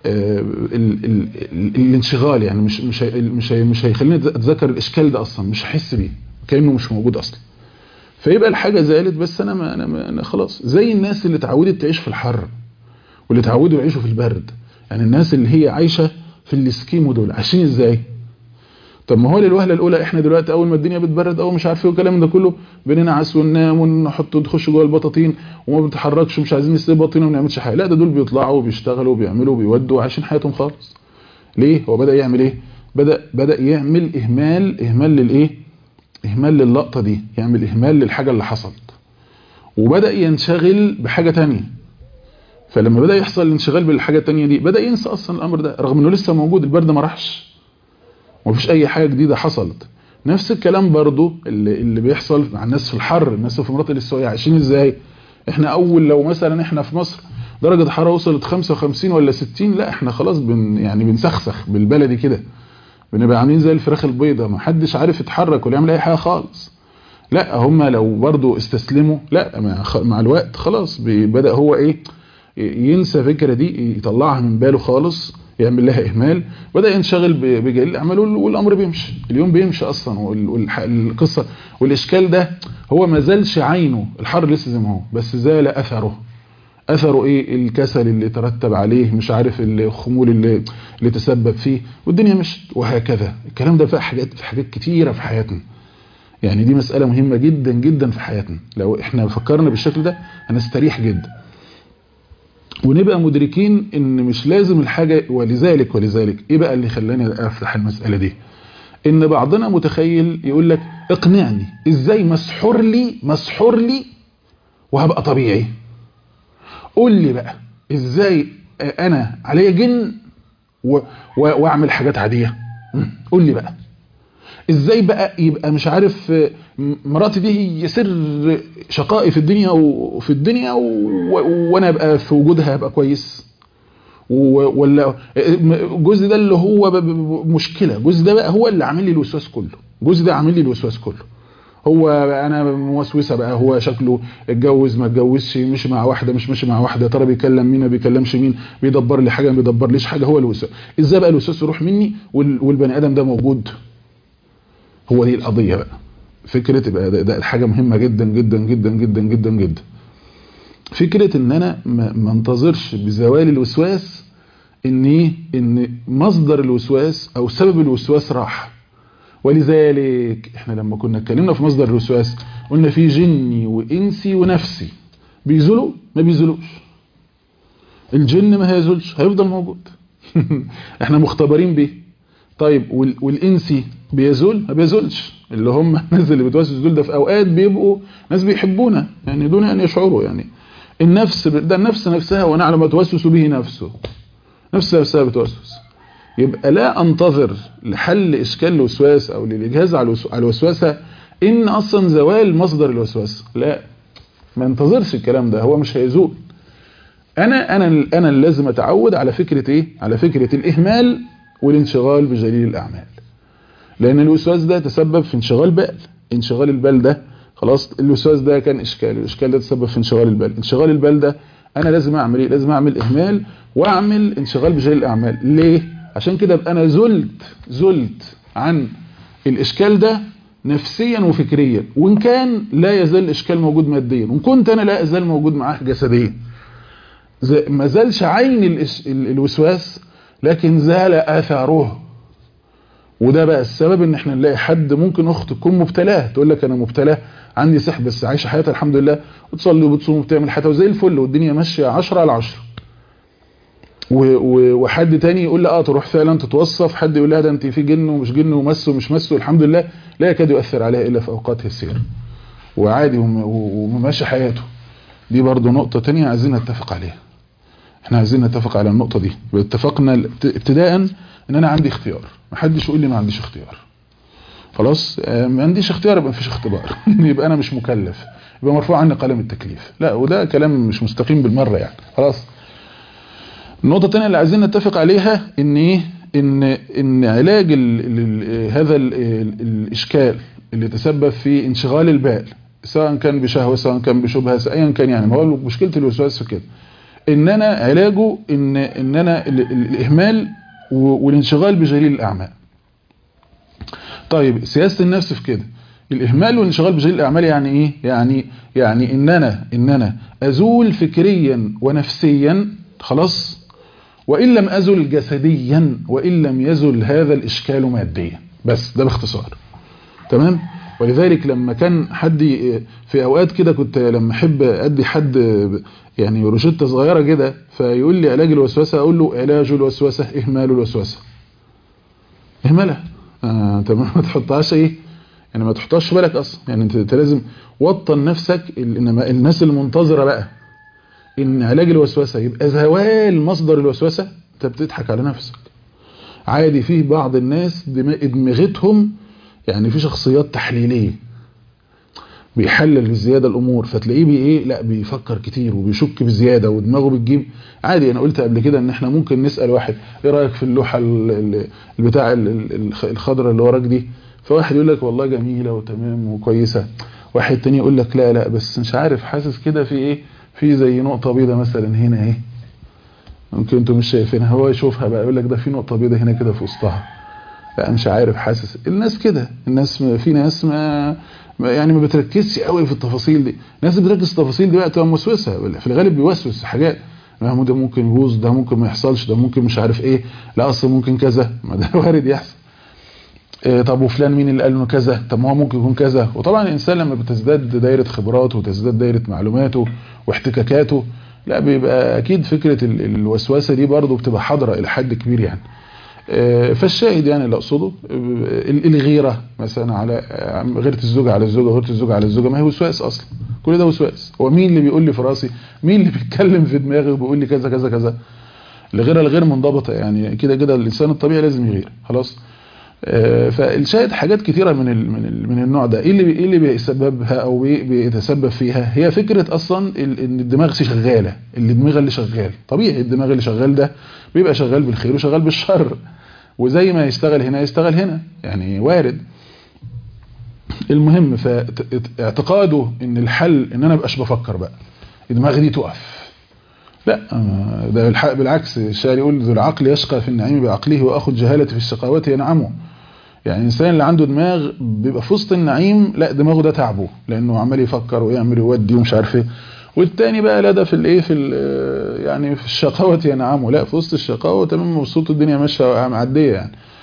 ال ال الانشغال يعني مش مش مش مش هيخليني اتذكر الاشكال ده اصلا مش هحس بيه كانه مش موجود اصلا فيبقى الحاجه زالت بس انا ما انا, ما أنا خلاص زي الناس اللي اتعودت تعيش في الحر واللي اتعودوا يعيشوا في البرد يعني الناس اللي هي عايشه في الاسكيمو دول عايشين ازاي طب ما هو للوهله الاولى احنا دلوقتي اول ما الدنيا بتبرد او مش عارف ايه والكلام ده كله بننعس وننام ونحط نخش جوه البطاطين وما بنتحركش ومش عايزين نسيب بطينه وما نعملش حاجه لا ده دول بيطلعوا وبيشتغلوا وبيعملوا وبيودوا وعايشين حياتهم خالص ليه هو بدا يعمل ايه بدا بدا يعمل اهمال اهمال للايه اهمال للقطه دي يعمل اهمال للحاجه اللي حصلت وبدا ينشغل بحاجه تانية فلما بدا يحصل الانشغال بالحاجه التانية دي بدا ينسى اصلا الامر ده رغم انه لسه موجود البرد ما راحش ومفيش اي حاجة جديدة حصلت نفس الكلام برضو اللي, اللي بيحصل مع الناس في الحر الناس في مناطق الاستوائية عايشين ازاي احنا اول لو مثلا احنا في مصر درجة الحرارة وصلت 55 ولا 60 لا احنا خلاص بن يعني بنسخسخ بالبلدي كده بنبقى عاملين زي الفراخ البيضة ما حدش عارف يتحرك ولا يعمل اي حاجة خالص لا هم لو برضو استسلموا لا مع, مع الوقت خلاص بدأ هو ايه ينسى فكرة دي يطلعها من باله خالص يعمل لها إهمال بدأ ينشغل بجليل الأعمال والأمر بيمشي اليوم بيمشي أصلا والقصة والإشكال ده هو ما زالش عينه الحر لسه زي ما هو بس زال أثره أثره إيه الكسل اللي ترتب عليه مش عارف الخمول اللي, اللي تسبب فيه والدنيا مش وهكذا الكلام ده في حاجات في حاجات كتيرة في حياتنا يعني دي مسألة مهمة جدا جدا في حياتنا لو احنا فكرنا بالشكل ده هنستريح جدا ونبقى مدركين ان مش لازم الحاجة ولذلك ولذلك ايه بقى اللي خلاني افتح المسألة دي ان بعضنا متخيل يقول لك اقنعني ازاي مسحور لي مسحور لي وهبقى طبيعي قول لي بقى ازاي انا عليا جن و... و... واعمل حاجات عادية قول لي بقى ازاي بقى يبقى مش عارف مراتي دي هي سر شقائي في الدنيا وفي الدنيا و... وانا ابقى في وجودها ابقى كويس و... ولا جوزي ده اللي هو ب... مشكلة جوزي ده بقى هو اللي عامل لي الوسواس كله جوزي ده عامل لي الوسواس كله هو انا موسوسه بقى هو شكله اتجوز ما اتجوزش مش مع واحده مش ماشي مع واحده ترى بيكلم مين ما بيكلمش مين بيدبر لي حاجه ما بيدبرليش حاجه هو الوسواس ازاي بقى الوسواس يروح مني والبني ادم ده موجود هو دي القضيه بقى فكره يبقى ده, ده حاجه مهمه جدا جدا جدا جدا جدا جدا فكره ان انا ما انتظرش بزوال الوسواس ان ايه ان مصدر الوسواس او سبب الوسواس راح ولذلك احنا لما كنا اتكلمنا في مصدر الوسواس قلنا في جني وانسي ونفسي بيزولوا ما بيزولوش الجن ما هيزولش هيفضل موجود احنا مختبرين بيه طيب والانسي بيزول ما بيزولش اللي هم الناس اللي بتوسوس دول ده في اوقات بيبقوا ناس بيحبونا يعني دون ان يشعروا يعني النفس ده النفس نفسها ونعلم ما توسوس به نفسه نفس نفسها بتوسوس يبقى لا انتظر لحل اشكال الوسواس او للاجهاز على الوسوسه ان اصلا زوال مصدر الوسواس لا ما انتظرش الكلام ده هو مش هيزول انا انا انا اللي لازم اتعود على فكره ايه على فكره الاهمال والانشغال بجليل الاعمال لان الوسواس ده تسبب في انشغال بال انشغال البال ده خلاص الوسواس ده كان اشكال الاشكال ده تسبب في انشغال البال انشغال البال ده انا لازم اعمل ايه لازم اعمل اهمال واعمل انشغال بجليل الاعمال ليه عشان كده ابقى انا زلت زلت عن الاشكال ده نفسيا وفكريا وان كان لا يزال الاشكال موجود ماديا وان كنت انا لا ازال موجود معاه جسديا ما زالش عين الوسواس لكن زال اثاره وده بقى السبب ان احنا نلاقي حد ممكن اخت تكون مبتلاه تقول لك انا مبتلاه عندي سحب بس عايشه حياتها الحمد لله وتصلي وبتصوم وبتعمل حياتها وزي الفل والدنيا ماشيه 10 على 10 وحد تاني يقول لها اه تروح فعلا تتوصف حد يقول لها ده انت في جن ومش جن ومس ومش مس والحمد لله لا يكاد يؤثر عليها الا في اوقاتها السير وعادي وماشي حياته دي برضو نقطة تانية عايزين نتفق عليها احنا عايزين نتفق على النقطة دي اتفقنا ابتداء ان انا عندي اختيار محدش يقول لي ما عنديش اختيار خلاص ما عنديش اختيار يبقى مفيش اختبار يبقى انا مش مكلف يبقى مرفوع عني قلم التكليف لا وده كلام مش مستقيم بالمرة يعني خلاص النقطة الثانية اللي عايزين نتفق عليها ان ايه ان ان علاج ال ال هذا ال الاشكال اللي تسبب في انشغال البال سواء كان بشهوة سواء كان بشبهة ايا كان يعني ما هو مشكلة الوسواس في كده ان انا علاجه ان ان انا الاهمال والانشغال بجليل الاعمال طيب سياسة النفس في كده الاهمال والانشغال بجليل الاعمال يعني ايه يعني يعني ان انا ان انا ازول فكريا ونفسيا خلاص وإن لم أزل جسديا وإن لم يزل هذا الإشكال ماديا بس ده باختصار تمام ولذلك لما كان حد في أوقات كده كنت لما أحب أدي حد يعني روشتة صغيرة كده فيقول لي علاج الوسوسة أقول له علاج الوسوسة إهمال الوسوسة إهمالها آه تمام ما تحطهاش إيه يعني ما تحطهاش بالك أصلا يعني أنت لازم وطن نفسك إنما الناس المنتظرة بقى ان علاج الوسوسة يبقى زوال مصدر الوسوسة انت بتضحك على نفسك عادي في بعض الناس دماغتهم يعني في شخصيات تحليلية بيحلل بزيادة الامور فتلاقيه بي ايه لا بيفكر كتير وبيشك بزيادة ودماغه بتجيب عادي انا قلت قبل كده ان احنا ممكن نسأل واحد ايه رأيك في اللوحة بتاع الخضرة اللي وراك دي فواحد يقول لك والله جميلة وتمام وكويسة واحد تاني يقول لك لا لا بس مش عارف حاسس كده في ايه في زي نقطة بيضة مثلا هنا اهي ممكن انتوا مش شايفينها هو يشوفها بقى يقول لك ده في نقطة بيضة هنا كده في وسطها لا مش عارف حاسس الناس كده الناس في ناس ما يعني ما بتركزش قوي في التفاصيل دي الناس بتركز في التفاصيل دي بقى تبقى موسوسه في الغالب بيوسوس حاجات ده ممكن يبوظ ده ممكن ما يحصلش ده ممكن مش عارف ايه لا اصل ممكن كذا ما ده وارد يحصل إيه طب وفلان مين اللي قال انه كذا طب ما هو ممكن يكون كذا وطبعا الانسان لما بتزداد دايره خبراته وتزداد دايره معلوماته واحتكاكاته لا بيبقى اكيد فكره الوسوسه دي برضه بتبقى حاضره الى حد كبير يعني فالشاهد يعني اللي اقصده الغيره مثلا على غيره الزوجه على الزوجه غيره الزوجه على الزوجه ما هي وسواس اصلا كل ده وسواس هو مين اللي بيقول لي في راسي مين اللي بيتكلم في دماغي وبيقول لي كذا كذا كذا الغيره الغير منضبطه يعني كده كده الانسان الطبيعي لازم يغير خلاص فالشاهد حاجات كتيرة من ال من ال من النوع ده ايه اللي ايه اللي بيسببها او بيتسبب فيها هي فكرة اصلا ان الدماغ شغالة الدماغ اللي شغال طبيعي الدماغ اللي شغال ده بيبقى شغال بالخير وشغال بالشر وزي ما يشتغل هنا يشتغل هنا يعني وارد المهم فاعتقاده ان الحل ان انا مبقاش بفكر بقى الدماغ دي تقف لا ده بالعكس الشاعر يقول ذو العقل يشقى في النعيم بعقله واخذ جهالة في الشقاوة ينعمه يعني الانسان اللي عنده دماغ بيبقى في وسط النعيم لا دماغه ده تعبه لانه عمال يفكر ويعمل ويودي ومش عارف ايه والتاني بقى لا ده في الايه في يعني في الشقاوة ينعمه لا في وسط الشقاوة تمام مبسوط الدنيا ماشيه معديه يعني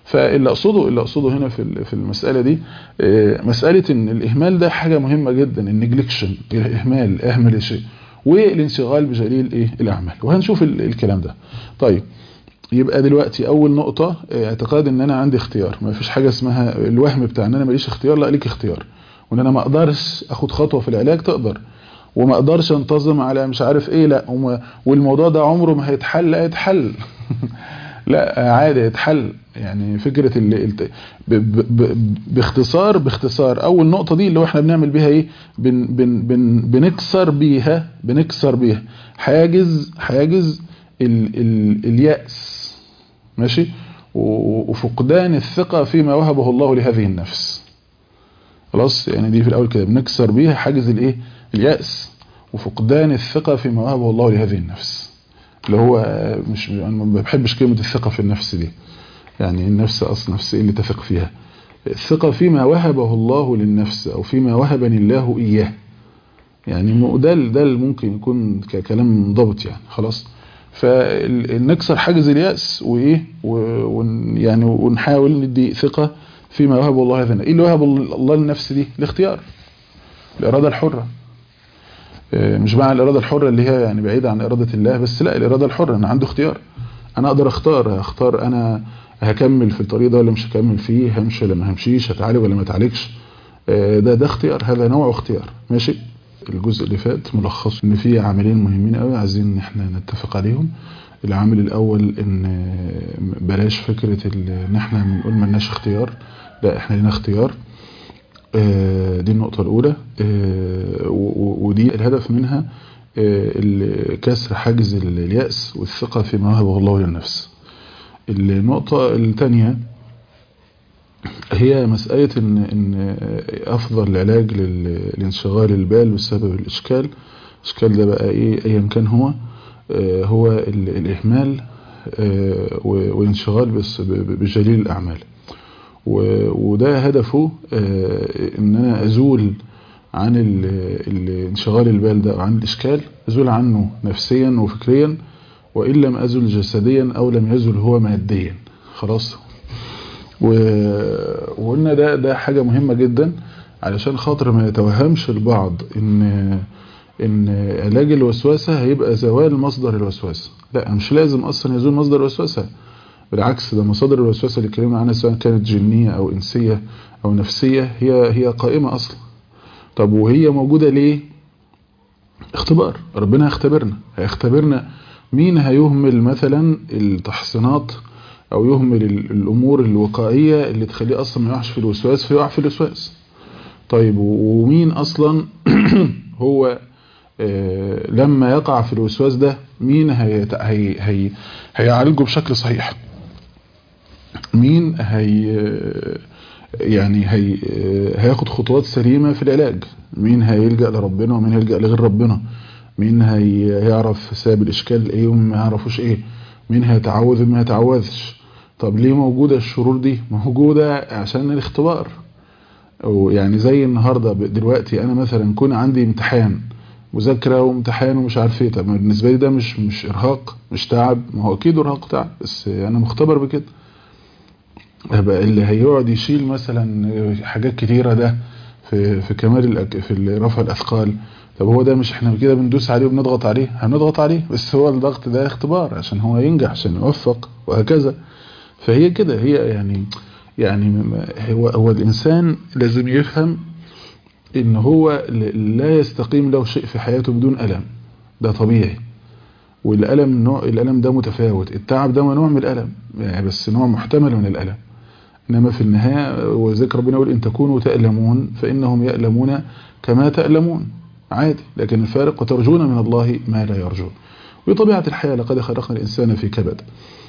فاللي اقصده اللي اقصده هنا في في المساله دي مساله ان الاهمال ده حاجه مهمه جدا النجلكشن الاهمال اهمل شيء والانشغال بجليل ايه الاعمال وهنشوف الكلام ده طيب يبقى دلوقتي اول نقطه اعتقاد ان انا عندي اختيار ما فيش حاجه اسمها الوهم بتاع ان انا ماليش اختيار لا ليك اختيار وان انا ما اقدرش اخد خطوه في العلاج تقدر وما اقدرش انتظم على مش عارف ايه لا والموضوع ده عمره ما هيتحل لا يتحل لا عادي يتحل يعني فكرة اللي ب ب ب باختصار باختصار اول نقطة دي اللي هو احنا بنعمل بيها ايه بن بن بن بنكسر بيها بنكسر بيها حاجز حاجز ال ال اليأس ماشي وفقدان الثقة فيما وهبه الله لهذه النفس خلاص يعني دي في الاول كده بنكسر بيها حاجز الايه اليأس وفقدان الثقة فيما وهبه الله لهذه النفس اللي هو مش انا ما بحبش كلمة الثقة في النفس دي يعني النفس اصلا نفس ايه اللي تثق فيها الثقة فيما وهبه الله للنفس او فيما وهبني الله اياه يعني ده ده ممكن يكون ككلام منضبط يعني خلاص فنكسر حاجز اليأس وايه ويعني ونحاول ندي ثقة فيما وهب الله هذا ايه اللي وهب الله للنفس دي الاختيار الإرادة الحرة مش معنى الإرادة الحرة اللي هي يعني بعيدة عن إرادة الله بس لا الإرادة الحرة أنا عنده اختيار أنا أقدر أختار أختار أنا هكمل في الطريق ده ولا مش هكمل فيه همشي ولا ما همشيش هتعالج ولا ما تعالجش ده ده اختيار هذا نوع اختيار ماشي الجزء اللي فات ملخص ان في عاملين مهمين قوي عايزين ان احنا نتفق عليهم العامل الاول ان بلاش فكرة ان احنا بنقول ملناش اختيار لا احنا لنا اختيار دي النقطة الاولى ودي الهدف منها كسر حاجز اليأس والثقة فيما وهبه الله للنفس النقطة الثانية هي مسألة إن, إن أفضل علاج لانشغال البال بسبب الإشكال الإشكال ده بقى إيه أيا كان هو هو الإهمال والانشغال بجليل الأعمال وده هدفه إن أنا أزول عن انشغال البال ده وعن الإشكال أزول عنه نفسيا وفكريا وإن لم أزل جسديا أو لم يزل هو ماديا خلاص وقلنا ده ده حاجة مهمة جدا علشان خاطر ما يتوهمش البعض ان ان علاج الوسوسة هيبقى زوال مصدر الوسوسة لا مش لازم اصلا يزول مصدر الوسوسة بالعكس ده مصادر الوسوسة اللي اتكلمنا عنها سواء كانت جنية او انسية او نفسية هي هي قائمة اصلا طب وهي موجودة ليه اختبار ربنا هيختبرنا هيختبرنا مين هيهمل مثلا التحصينات او يهمل الامور الوقائية اللي تخليه اصلا ما يقعش في الوسواس فيقع في الوسواس طيب ومين اصلا هو آه لما يقع في الوسواس ده مين هي هي هي هيعالجه بشكل صحيح مين هي يعني هي هياخد خطوات سليمة في العلاج مين هيلجأ لربنا ومين هيلجأ لغير ربنا مين هيعرف سبب الاشكال ايه ومين ما يعرفوش ايه مين هيتعوذ ومين ما هيتعوذش طب ليه موجودة الشرور دي موجودة عشان الاختبار ويعني زي النهاردة دلوقتي انا مثلا كون عندي امتحان مذاكرة وامتحان ومش عارف ايه طب بالنسبة لي ده مش مش ارهاق مش تعب ما هو اكيد ارهاق تعب بس انا مختبر بكده هبقى اللي هيقعد يشيل مثلا حاجات كتيرة ده في في كمال الأك... في رفع الاثقال طب هو ده مش احنا كده بندوس عليه وبنضغط عليه هنضغط عليه بس هو الضغط ده اختبار عشان هو ينجح عشان يوفق وهكذا فهي كده هي يعني يعني هو هو الانسان لازم يفهم ان هو لا يستقيم له شيء في حياته بدون الم ده طبيعي والالم نوع الالم ده متفاوت التعب ده نوع من الالم يعني بس نوع محتمل من الالم انما في النهايه وذكر ربنا يقول ان تكونوا تألمون فانهم يألمون كما تألمون عادي لكن الفارق وترجون من الله ما لا يرجون وبطبيعه الحياه لقد خلقنا الانسان في كبد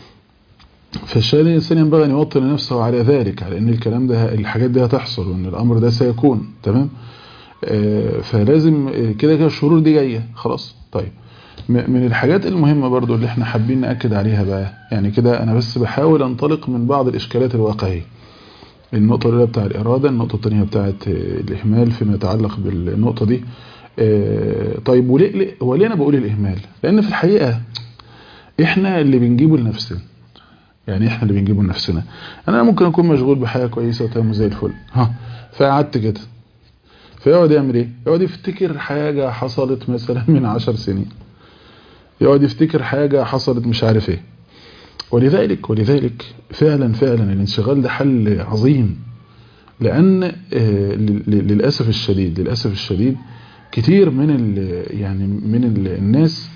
فالشاهد الانسان ينبغي ان يوطن نفسه على ذلك على ان الكلام ده الحاجات دي هتحصل وان الامر ده سيكون تمام آه فلازم كده كده الشرور دي جايه خلاص طيب من الحاجات المهمة برضو اللي احنا حابين نأكد عليها بقى يعني كده انا بس بحاول انطلق من بعض الاشكالات الواقعية النقطة الاولى بتاع الارادة النقطة الثانية بتاعت الاهمال فيما يتعلق بالنقطة دي اه طيب وليه هو ليه انا بقول الاهمال لان في الحقيقة احنا اللي بنجيبه لنفسنا يعني احنا اللي بنجيبه لنفسنا انا ممكن اكون مشغول بحاجه كويسه وتمام زي الفل ها فقعدت كده فيقعد يعمل ايه يقعد يفتكر حاجه حصلت مثلا من عشر سنين يقعد يفتكر حاجه حصلت مش عارف ايه ولذلك ولذلك فعلا فعلا الانشغال ده حل عظيم لان للاسف الشديد للاسف الشديد كتير من ال يعني من ال الناس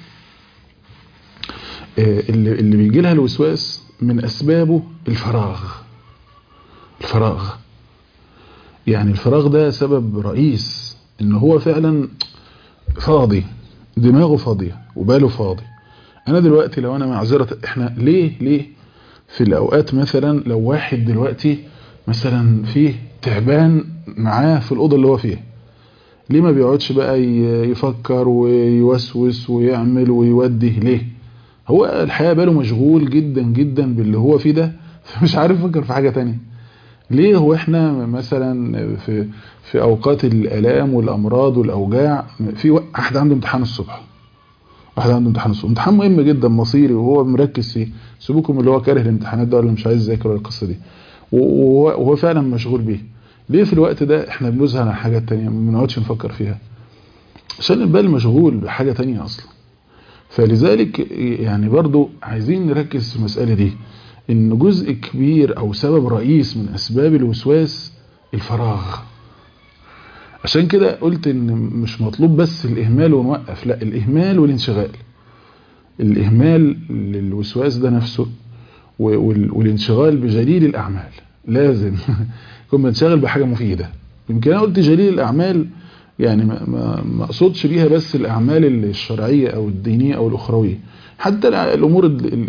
اللي, اللي بيجي لها الوسواس من اسبابه الفراغ الفراغ يعني الفراغ ده سبب رئيس ان هو فعلا فاضي دماغه فاضية وباله فاضي انا دلوقتي لو انا معذرة احنا ليه ليه في الاوقات مثلا لو واحد دلوقتي مثلا فيه تعبان معاه في الاوضه اللي هو فيها ليه ما بيقعدش بقى يفكر ويوسوس ويعمل ويودي ليه هو الحقيقه باله مشغول جدا جدا باللي هو فيه ده فمش عارف يفكر في حاجه تانية ليه هو احنا مثلا في في اوقات الالام والامراض والاوجاع في واحد عنده امتحان الصبح واحد عنده امتحان الصبح امتحان مهم جدا مصيري وهو مركز فيه سيبوكم اللي هو كاره الامتحانات ده ولا مش عايز يذاكر ولا القصه دي وهو فعلا مشغول بيه ليه في الوقت ده احنا بنزهق عن حاجات تانية ما بنقعدش نفكر فيها عشان البال مشغول بحاجة تانية اصلا فلذلك يعني برضو عايزين نركز في المسألة دي ان جزء كبير او سبب رئيس من اسباب الوسواس الفراغ عشان كده قلت ان مش مطلوب بس الاهمال ونوقف لا الاهمال والانشغال الاهمال للوسواس ده نفسه والانشغال بجليل الاعمال لازم يكون بنشغل بحاجة مفيدة يمكن انا قلت جليل الاعمال يعني ما, ما اقصدش بيها بس الاعمال الشرعية او الدينية او الاخروية حتى الامور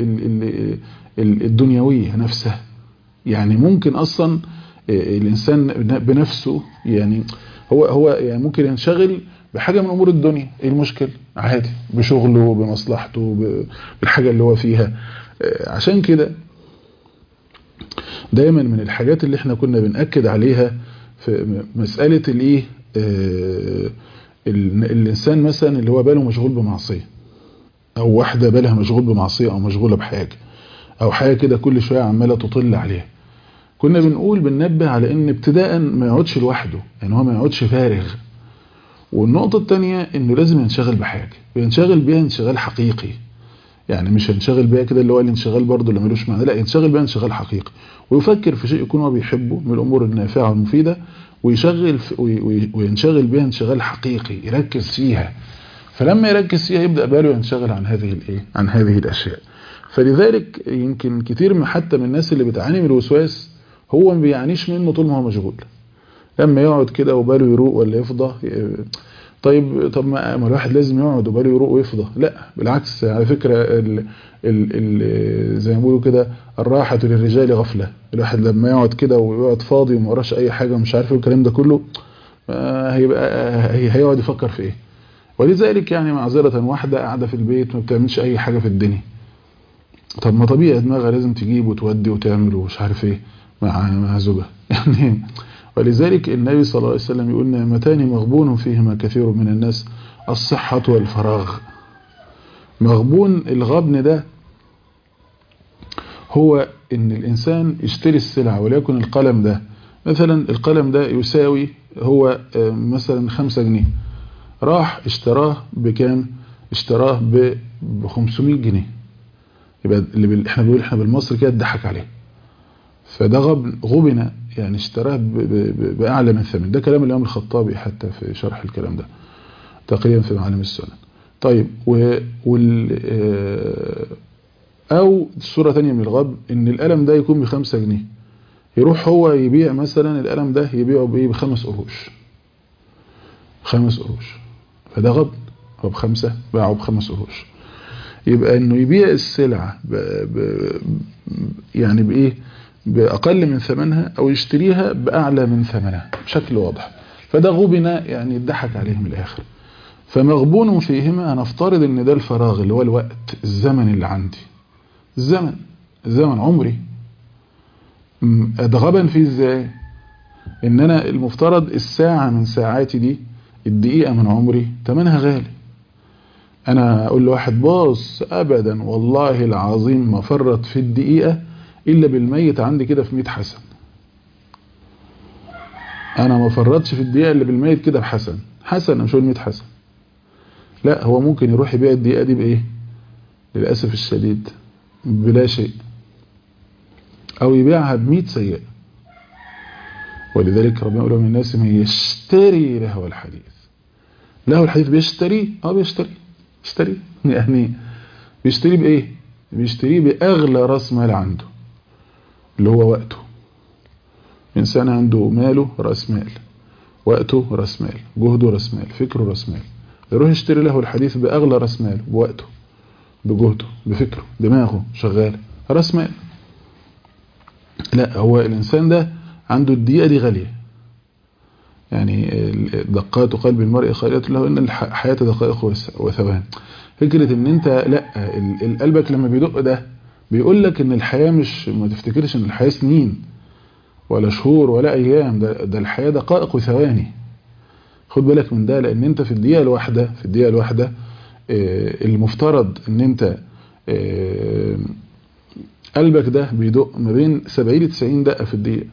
الدنيوية نفسها يعني ممكن اصلا الانسان بنفسه يعني هو هو يعني ممكن ينشغل بحاجة من امور الدنيا ايه المشكل عادي بشغله بمصلحته بالحاجة اللي هو فيها عشان كده دايما من الحاجات اللي احنا كنا بنأكد عليها في مسألة الايه اه الانسان مثلا اللي هو باله مشغول بمعصية او واحدة بالها مشغول بمعصية او مشغولة بحاجة او حاجة كده كل شوية عمالة تطل عليها كنا بنقول بننبه على ان ابتداء ما يقعدش لوحده يعني هو ما يقعدش فارغ والنقطة التانية انه لازم ينشغل بحاجة وينشغل بيها انشغال حقيقي يعني مش هنشغل بيها كده اللي هو الانشغال برضه اللي ملوش معنى لا ينشغل بيها انشغال حقيقي ويفكر في شيء يكون هو بيحبه من الامور النافعه والمفيده ويشغل وينشغل بيها انشغال حقيقي يركز فيها فلما يركز فيها يبدا باله ينشغل عن هذه الايه عن هذه الاشياء فلذلك يمكن كتير من حتى من الناس اللي بتعاني من الوسواس هو ما بيعانيش منه طول ما هو مشغول لما يقعد كده وباله يروق ولا يفضى طيب طب ما الواحد لازم يقعد وباله يروق ويفضى لا بالعكس على فكرة ال ال ال زي ما بيقولوا كده الراحة للرجال غفلة الواحد لما يقعد كده ويقعد فاضي وما وراش اي حاجة ومش عارف الكلام ده كله هيبقى هيقعد يفكر في ايه ولذلك يعني معذرة واحدة قاعدة في البيت ما بتعملش اي حاجة في الدنيا طب ما طبيعي دماغها لازم تجيب وتودي وتعمل ومش عارف ايه مع مع زوجها يعني ولذلك النبي صلى الله عليه وسلم يقول نعمتان مغبون فيهما كثير من الناس الصحة والفراغ مغبون الغبن ده هو ان الانسان يشتري السلعة وليكن القلم ده مثلا القلم ده يساوي هو مثلا خمسة جنيه راح اشتراه بكام اشتراه ب 500 جنيه يبقى اللي احنا بنقول احنا بالمصري كده اتضحك عليه فده غبن غبن يعني اشتراه بأعلى من ثمن ده كلام الإمام الخطابي حتى في شرح الكلام ده تقريبا في معالم السنن طيب وال أو صورة ثانية من الغبن إن القلم ده يكون بخمسة جنيه يروح هو يبيع مثلا القلم ده يبيعه بإيه بخمس قروش خمس قروش فده غبن هو بخمسة باعه بخمس قروش يبقى إنه يبيع السلعة ب... ب... يعني بإيه بأقل من ثمنها أو يشتريها بأعلى من ثمنها بشكل واضح فده غبن يعني اتضحك عليه من الآخر فمغبون فيهما هنفترض ان ده الفراغ اللي هو الوقت الزمن اللي عندي الزمن الزمن عمري اتغبن فيه ازاي ان انا المفترض الساعة من ساعاتي دي الدقيقة من عمري تمنها غالي انا اقول لواحد باص ابدا والله العظيم ما فرط في الدقيقة الا بالميت عندي كده في 100 حسن انا ما فرطش في الدقيقه اللي بالميت كده بحسن حسن مش هقول 100 حسن لا هو ممكن يروح يبيع الدقيقه دي بايه للاسف الشديد بلا شيء او يبيعها ب100 سيئه ولذلك ربنا يقول من الناس من يشتري لهو الحديث لهو الحديث بيشتري اه بيشتري يشتري يعني بيشتري بايه بيشتريه باغلى راس مال عنده اللي هو وقته انسان عنده ماله راس مال وقته راس مال جهده راس مال فكره راس مال يروح يشتري له الحديث باغلى راس مال بوقته بجهده بفكره دماغه شغال راس مال لا هو الانسان ده عنده الدقيقه دي غاليه يعني دقات قلب المرء خالية له ان الحياه دقائق وثوان فكره ان انت لا قلبك لما بيدق ده بيقول لك ان الحياه مش ما تفتكرش ان الحياه سنين ولا شهور ولا ايام ده, ده الحياه دقائق وثواني خد بالك من ده لان انت في الدقيقه الواحده في الدقيقه الواحده المفترض ان انت قلبك ده بيدق ما بين 70 ل 90 دقه في الدقيقه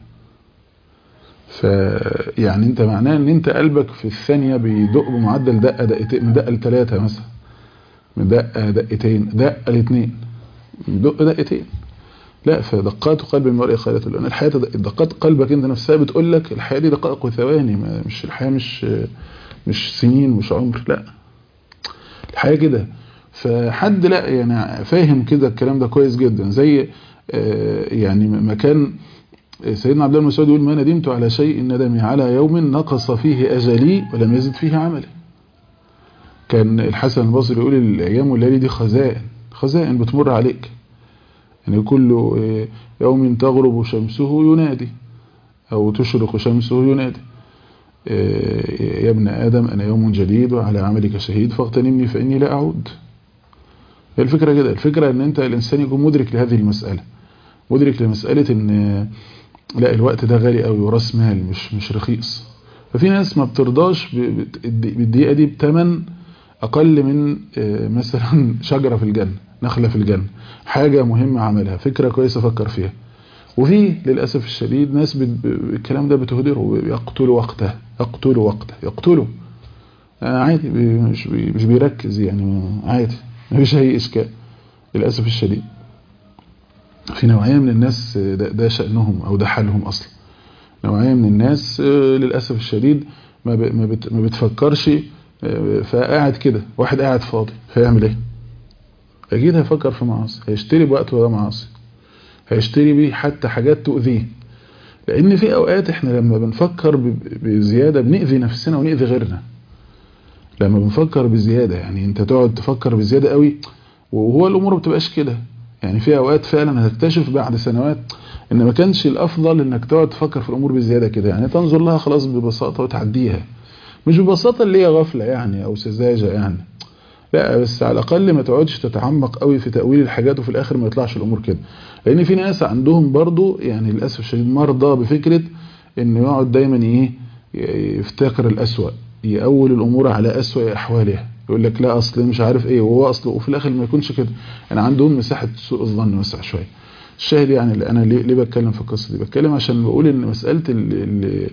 فيعني انت معناه ان انت قلبك في الثانيه بيدق بمعدل دقه دقيقتين من دقه لثلاثه مثلا من دقه دقيقتين دقه لاثنين بيدق دقيقتين لا فدقات قلب المرء خالة لان الحياه دقات قلبك انت نفسها بتقول لك الحياه دي دقائق وثواني مش الحياه مش مش سنين مش عمر لا الحياه كده فحد لا يعني فاهم كده الكلام ده كويس جدا زي يعني مكان سيدنا عبد الله المسعود يقول ما ندمت على شيء ندمي على يوم نقص فيه أجلي ولم يزد فيه عملي كان الحسن البصري يقول الأيام والليالي دي خزائن خزائن بتمر عليك يعني كل يوم تغرب شمسه ينادي أو تشرق شمسه ينادي يا ابن آدم أنا يوم جديد وعلى عملك شهيد فاغتنمني فإني لا أعود الفكرة كده الفكرة أن أنت الإنسان يكون مدرك لهذه المسألة مدرك لمسألة أن لا الوقت ده غالي قوي وراس مال مش مش رخيص ففي ناس ما بترضاش بالدقيقة دي بتمن أقل من مثلا شجرة في الجنة نخلة في الجنة حاجة مهمة عملها فكرة كويسة فكر فيها وفي للأسف الشديد ناس الكلام ده بتهدره يقتلوا وقته يقتلوا وقته يقتلوا عادي مش مش بيركز يعني عادي ما فيش أي إشكال للأسف الشديد في نوعية من الناس ده, ده شأنهم أو ده حالهم أصلا نوعية من الناس للأسف الشديد ما ما بتفكرش فقاعد كده واحد قاعد فاضي فيعمل ايه اكيد هيفكر في معاصي هيشتري بوقته ده معاصي هيشتري بيه حتى حاجات تؤذيه لان في اوقات احنا لما بنفكر بزيادة بنأذي نفسنا ونأذي غيرنا لما بنفكر بزيادة يعني انت تقعد تفكر بزيادة قوي وهو الامور ما بتبقاش كده يعني في اوقات فعلا هتكتشف بعد سنوات ان ما كانش الافضل انك تقعد تفكر في الامور بزيادة كده يعني تنظر لها خلاص ببساطة وتعديها مش ببساطة اللي هي غفلة يعني او سذاجة يعني لا بس على الاقل ما تقعدش تتعمق قوي في تأويل الحاجات وفي الاخر ما يطلعش الامور كده لان في ناس عندهم برضو يعني للاسف الشديد مرضى بفكرة انه يقعد دايما ايه يفتكر الاسوأ يأول الامور على اسوأ احوالها يقول لك لا اصل مش عارف ايه وهو اصله وفي الاخر ما يكونش كده يعني عندهم مساحة سوء الظن واسع شوية الشاهد يعني اللي انا ليه, ليه بتكلم في القصة دي بتكلم عشان بقول ان مسألة ال ال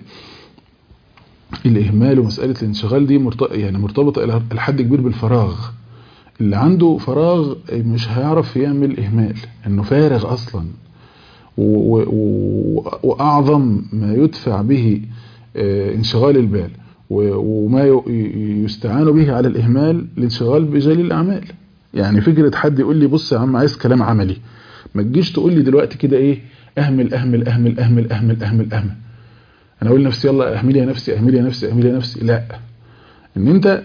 الإهمال ومسألة الانشغال دي مرتبطة يعني مرتبطة إلى حد كبير بالفراغ اللي عنده فراغ مش هيعرف يعمل إهمال إنه فارغ أصلا و و وأعظم ما يدفع به انشغال البال وما يستعان به على الإهمال الانشغال بجليل الأعمال يعني فكرة حد يقول لي بص يا عم عايز كلام عملي ما تجيش تقول لي دلوقتي كده ايه اهمل اهمل اهمل اهمل اهمل اهمل اهمل انا اقول لنفسي يلا اهمل يا نفسي اهمل يا نفسي اهمل يا نفسي لا ان انت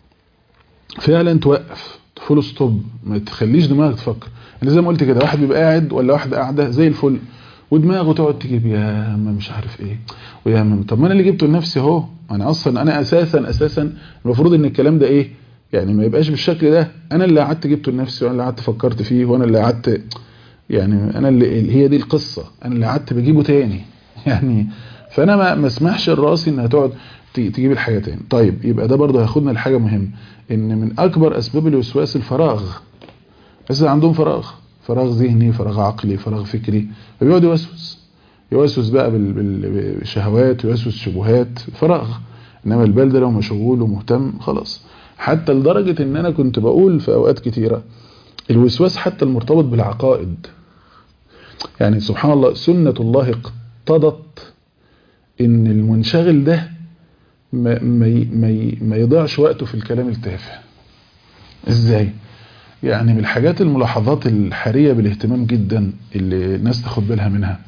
فعلا توقف فول ستوب ما تخليش دماغك تفكر انا زي ما قلت كده واحد بيبقى قاعد ولا واحده قاعده زي الفل ودماغه تقعد تجيب يا ما مش عارف ايه ويا ما طب ما انا اللي جبته لنفسي اهو انا اصلا انا اساسا اساسا المفروض ان الكلام ده ايه يعني ما يبقاش بالشكل ده انا اللي قعدت جبته لنفسي وانا اللي قعدت فكرت فيه وانا اللي قعدت يعني انا اللي هي دي القصة انا اللي قعدت بجيبه تاني يعني فانا ما ما اسمحش لراسي انها تقعد تجيب الحاجه تاني طيب يبقى ده برضه هياخدنا لحاجه مهمه ان من اكبر اسباب الوسواس الفراغ بس عندهم فراغ فراغ ذهني فراغ عقلي فراغ فكري فبيقعد يوسوس يوسوس بقى بالشهوات يوسوس شبهات فراغ انما البال ده لو مشغول ومهتم خلاص حتى لدرجة ان انا كنت بقول في اوقات كتيرة الوسواس حتى المرتبط بالعقائد يعني سبحان الله سنة الله اقتضت ان المنشغل ده ما, ما, ما, ما يضيعش وقته في الكلام التافه ازاي يعني من الحاجات الملاحظات الحرية بالاهتمام جدا اللي الناس تاخد بالها منها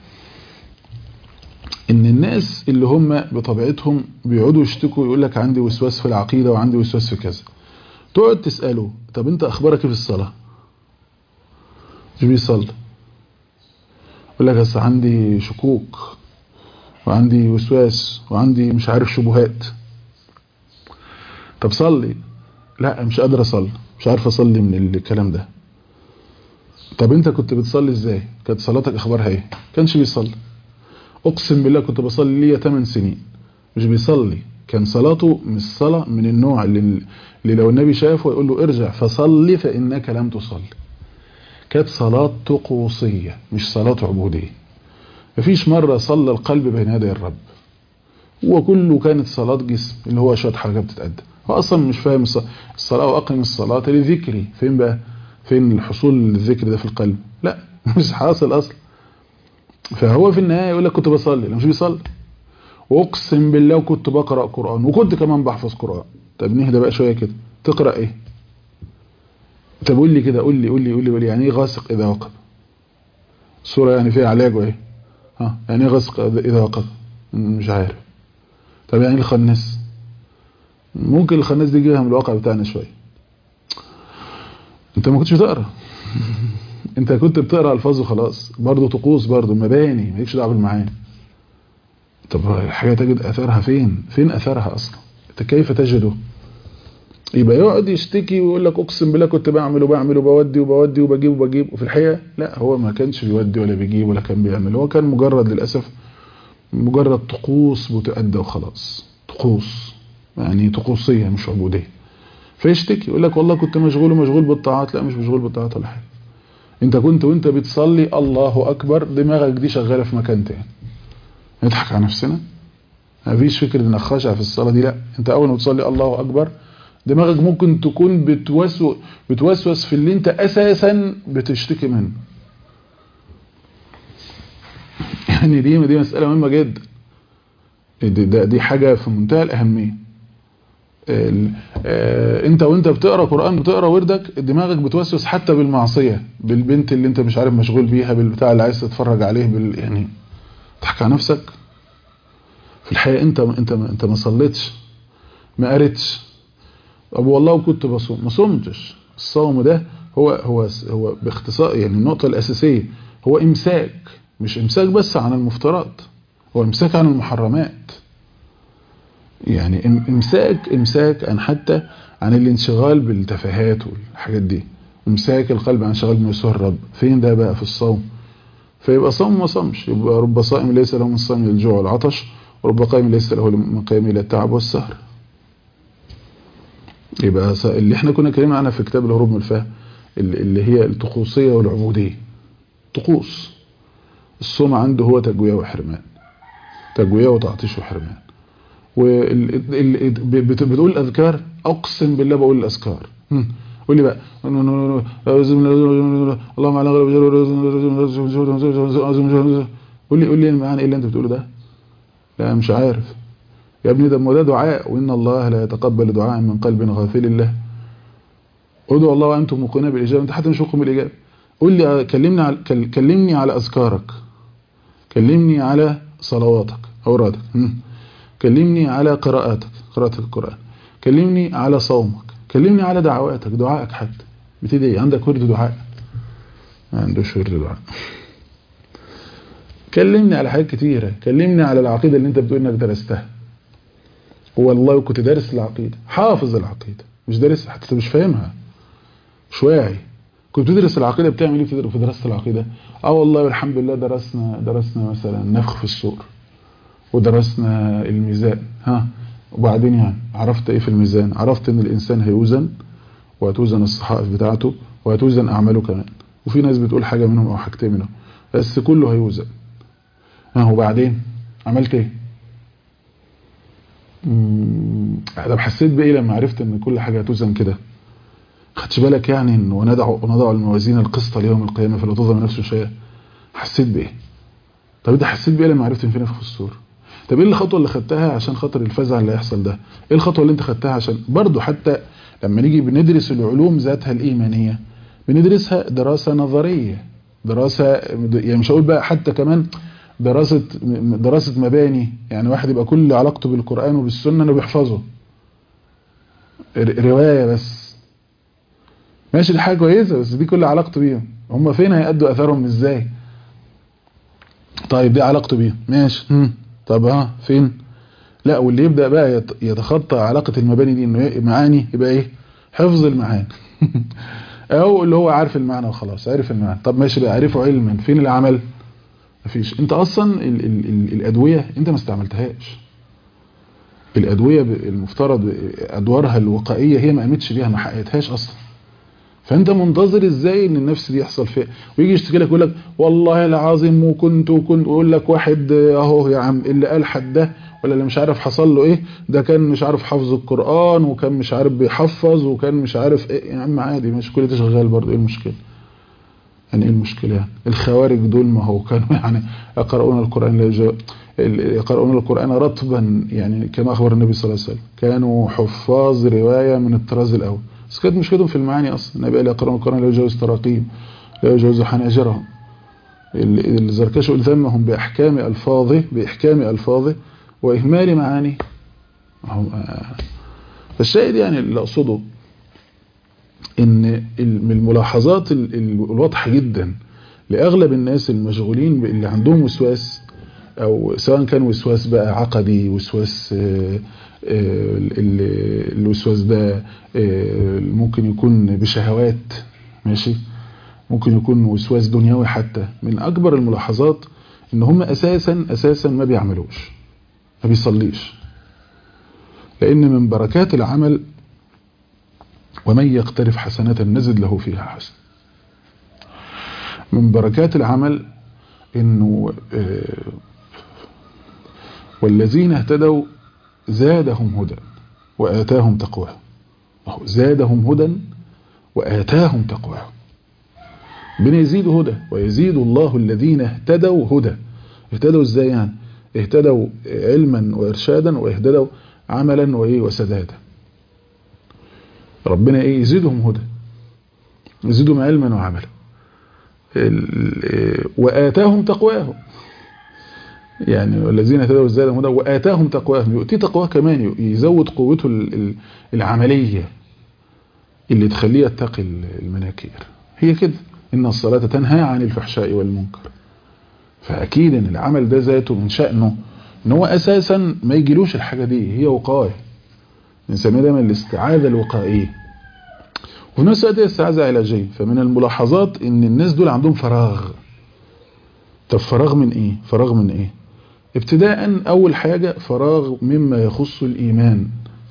ان الناس اللي هم بطبيعتهم بيقعدوا يشتكوا يقول لك عندي وسواس في العقيدة وعندي وسواس في كذا تقعد تسأله طب انت اخبارك ايه في الصلاة مش بيصلي يقول لك بس عندي شكوك وعندي وسواس وعندي مش عارف شبهات طب صلي لا مش قادر اصلي مش عارف اصلي من الكلام ده طب انت كنت بتصلي ازاي كانت صلاتك اخبارها ايه كانش بيصلي اقسم بالله كنت بصلي ليا 8 سنين مش بيصلي كان صلاته مش صلاة من النوع اللي, اللي لو النبي شافه يقول له ارجع فصلي فإنك لم تصلي كانت صلاة طقوسية مش صلاة عبودية مفيش مرة صلى القلب بين يدي الرب وكله كانت صلاة جسم اللي هو شوية حاجات بتتقدم هو أصلا مش فاهم الصلاة وأقم الصلاة لذكري فين بقى فين الحصول الذكر ده في القلب لا مش حاصل أصلا فهو في النهاية يقول لك كنت بصلي لا مش بيصلي واقسم بالله وكنت بقرأ قرآن وكنت كمان بحفظ قرآن طب نهدى بقى شوية كده تقرأ ايه طب قول لي كده قول لي قول لي قول لي, قول لي يعني ايه غاسق اذا وقب الصورة يعني فيها علاجه ايه ها يعني ايه غاسق اذا وقب مش عارف طب يعني الخناس ممكن الخناس دي يجيبها من الواقع بتاعنا شوية انت ما كنتش بتقرأ انت كنت بتقرأ الفاظ وخلاص برضه طقوس برضه مباني مالكش دعوه بالمعاني طب الحاجة تجد اثرها فين فين اثرها اصلا انت كيف تجده يبقى يقعد يشتكي ويقول لك اقسم بالله كنت بعمل وبعمل وبودي وبودي وبجيب وبجيب وفي الحقيقه لا هو ما كانش بيودي ولا بيجيب ولا كان بيعمل هو كان مجرد للاسف مجرد طقوس بتؤدى وخلاص طقوس يعني طقوسيه مش عبوديه فيشتكي يقول لك والله كنت مشغول ومشغول بالطاعات لا مش مشغول بالطاعات ولا حاجه انت كنت وانت بتصلي الله اكبر دماغك دي شغاله في مكان تاني نضحك على نفسنا مفيش فكره النخاشة في الصلاه دي لا انت اول ما تصلي الله اكبر دماغك ممكن تكون بتوسوس بتوسوس في اللي انت اساسا بتشتكي منه يعني دي دي مساله مهمه جدا دي, دي حاجه في منتهى الاهميه انت وانت بتقرا قران بتقرا وردك دماغك بتوسوس حتى بالمعصيه بالبنت اللي انت مش عارف مشغول بيها بالبتاع اللي عايز تتفرج عليه بال يعني تحكي على نفسك في الحقيقه انت انت انت ما صليتش ما قريتش طب والله كنت بصوم ما صمتش الصوم ده هو هو هو باختصار يعني النقطه الاساسيه هو امساك مش امساك بس عن المفترات هو امساك عن المحرمات يعني امساك امساك عن حتى عن الانشغال بالتفاهات والحاجات دي امساك القلب عن انشغال بمسوح الرب فين ده بقى في الصوم فيبقى صوم ما صامش يبقى رب صائم ليس له من الصوم الجوع والعطش ورب قائم ليس له من قيام الى التعب والسهر يبقى اللي احنا كنا اتكلمنا عنها في كتاب الهروب من الفهم اللي هي الطقوسيه والعبوديه طقوس الصوم عنده هو تجويه وحرمان تجويه وتعطيش وحرمان وبتقول الاذكار اقسم بالله بقول الاذكار قول لي بقى اللهم على قول لي قول لي المعنى ايه اللي انت بتقوله ده لا مش عارف يا ابني ده ده دعاء وان الله لا يتقبل دعاء من قلب غافل له ادعوا الله وانتم موقنون بالاجابه انت حتى مش موقن بالاجابه قول لي كلمني على كلمني على اذكارك كلمني على صلواتك اورادك كلمني على قراءاتك قراءة القرآن كلمني على صومك كلمني على دعواتك دعائك حتى بتدعي عندك ورد دعاء ما عندوش ورد دعاء كلمني على حاجات كتيرة كلمني على العقيدة اللي انت بتقول انك درستها والله كنت دارس العقيدة حافظ العقيدة مش دارس حتى مش فاهمها مش واعي كنت بتدرس العقيدة بتعمل ايه في دراسة العقيدة اه والله والحمد لله درسنا درسنا مثلا نفخ في الصور ودرسنا الميزان ها وبعدين يعني عرفت ايه في الميزان عرفت ان الانسان هيوزن وهتوزن الصحائف بتاعته وهتوزن اعماله كمان وفي ناس بتقول حاجة منهم او حاجتين منهم بس كله هيوزن ها وبعدين عملت ايه طب حسيت بايه لما عرفت ان كل حاجة هتوزن كده خدش بالك يعني ان ونضع ونضع الموازين القسط ليوم القيامة فلا تظلم نفس شيئا حسيت بايه طب انت حسيت بايه لما عرفت ان في نفخ في الصور طب ايه الخطوه اللي خدتها عشان خاطر الفزع اللي هيحصل ده ايه الخطوه اللي انت خدتها عشان برضو حتى لما نيجي بندرس العلوم ذاتها الايمانيه بندرسها دراسه نظريه دراسه يعني مش هقول بقى حتى كمان دراسه دراسه مباني يعني واحد يبقى كل علاقته بالقران وبالسنه انه بيحفظه روايه بس ماشي دي حاجه كويسه بس دي كل علاقته بيهم هم فين هيأدوا اثرهم ازاي طيب دي علاقته بيهم ماشي مم. طب ها فين لا واللي يبدأ بقى يتخطى علاقة المباني دي انه معاني يبقى ايه حفظ المعاني او اللي هو عارف المعنى وخلاص عارف المعنى طب ماشي بقى عارفه علما فين العمل مفيش انت اصلا ال ال ال الادوية انت ما استعملتهاش الادوية المفترض ادوارها الوقائية هي ما قامتش بيها ما حققتهاش اصلا فانت منتظر ازاي ان النفس دي يحصل فيها ويجي يشتكي لك يقول لك والله العظيم وكنت وكنت ويقول لك واحد اهو يا عم اللي قال حد ده ولا اللي مش عارف حصل له ايه ده كان مش عارف حفظ القرآن وكان مش عارف بيحفظ وكان مش عارف ايه يا عم عادي مش كل ده شغال برضه ايه المشكله يعني ايه المشكله يعني الخوارج دول ما هو كانوا يعني يقرؤون القرآن لا يقرؤون القرآن رطبا يعني كما اخبر النبي صلى الله عليه وسلم كانوا حفاظ روايه من الطراز الاول بس كانت مشكلتهم في المعاني اصلا النبي قال يقرؤون القرآن لا يجاوز تراقيم لا يجاوز حناجرهم الزركشي ذمهم باحكام الفاظه باحكام الفاظه واهمال معاني فالشاهد يعني اللي اقصده ان من الملاحظات الواضحه جدا لاغلب الناس المشغولين اللي عندهم وسواس او سواء كان وسواس بقى عقدي وسواس الوسواس ده ممكن يكون بشهوات ماشي ممكن يكون وسواس دنيوي حتى من اكبر الملاحظات ان هم اساسا اساسا ما بيعملوش ما بيصليش لان من بركات العمل ومن يقترف حسنة نزد له فيها حسن من بركات العمل انه والذين اهتدوا زادهم هدى وآتاهم تقواهم زادهم هدى وآتاهم تقواهم ربنا يزيد هدى ويزيد الله الذين اهتدوا هدى اهتدوا ازاي يعني اهتدوا علما وارشادا واهتدوا عملا وايه وسدادا ربنا ايه يزيدهم هدى يزيدهم علما وعملا وآتاهم تقواهم يعني والذين اهتدوا زادهم هدى وآتاهم تقواهم يؤتي تقواه كمان يزود قوته العملية اللي تخليه يتقي المناكير هي كده إن الصلاة تنهى عن الفحشاء والمنكر فأكيد إن العمل ده ذاته من شأنه إن هو أساسا ما يجيلوش الحاجة دي هي وقاية نسميها دايما الاستعاذة الوقائية وفي نفس الوقت هي استعاذة علاجية فمن الملاحظات إن الناس دول عندهم فراغ طب فراغ من إيه؟ فراغ من إيه؟ ابتداء أول حاجة فراغ مما يخص الإيمان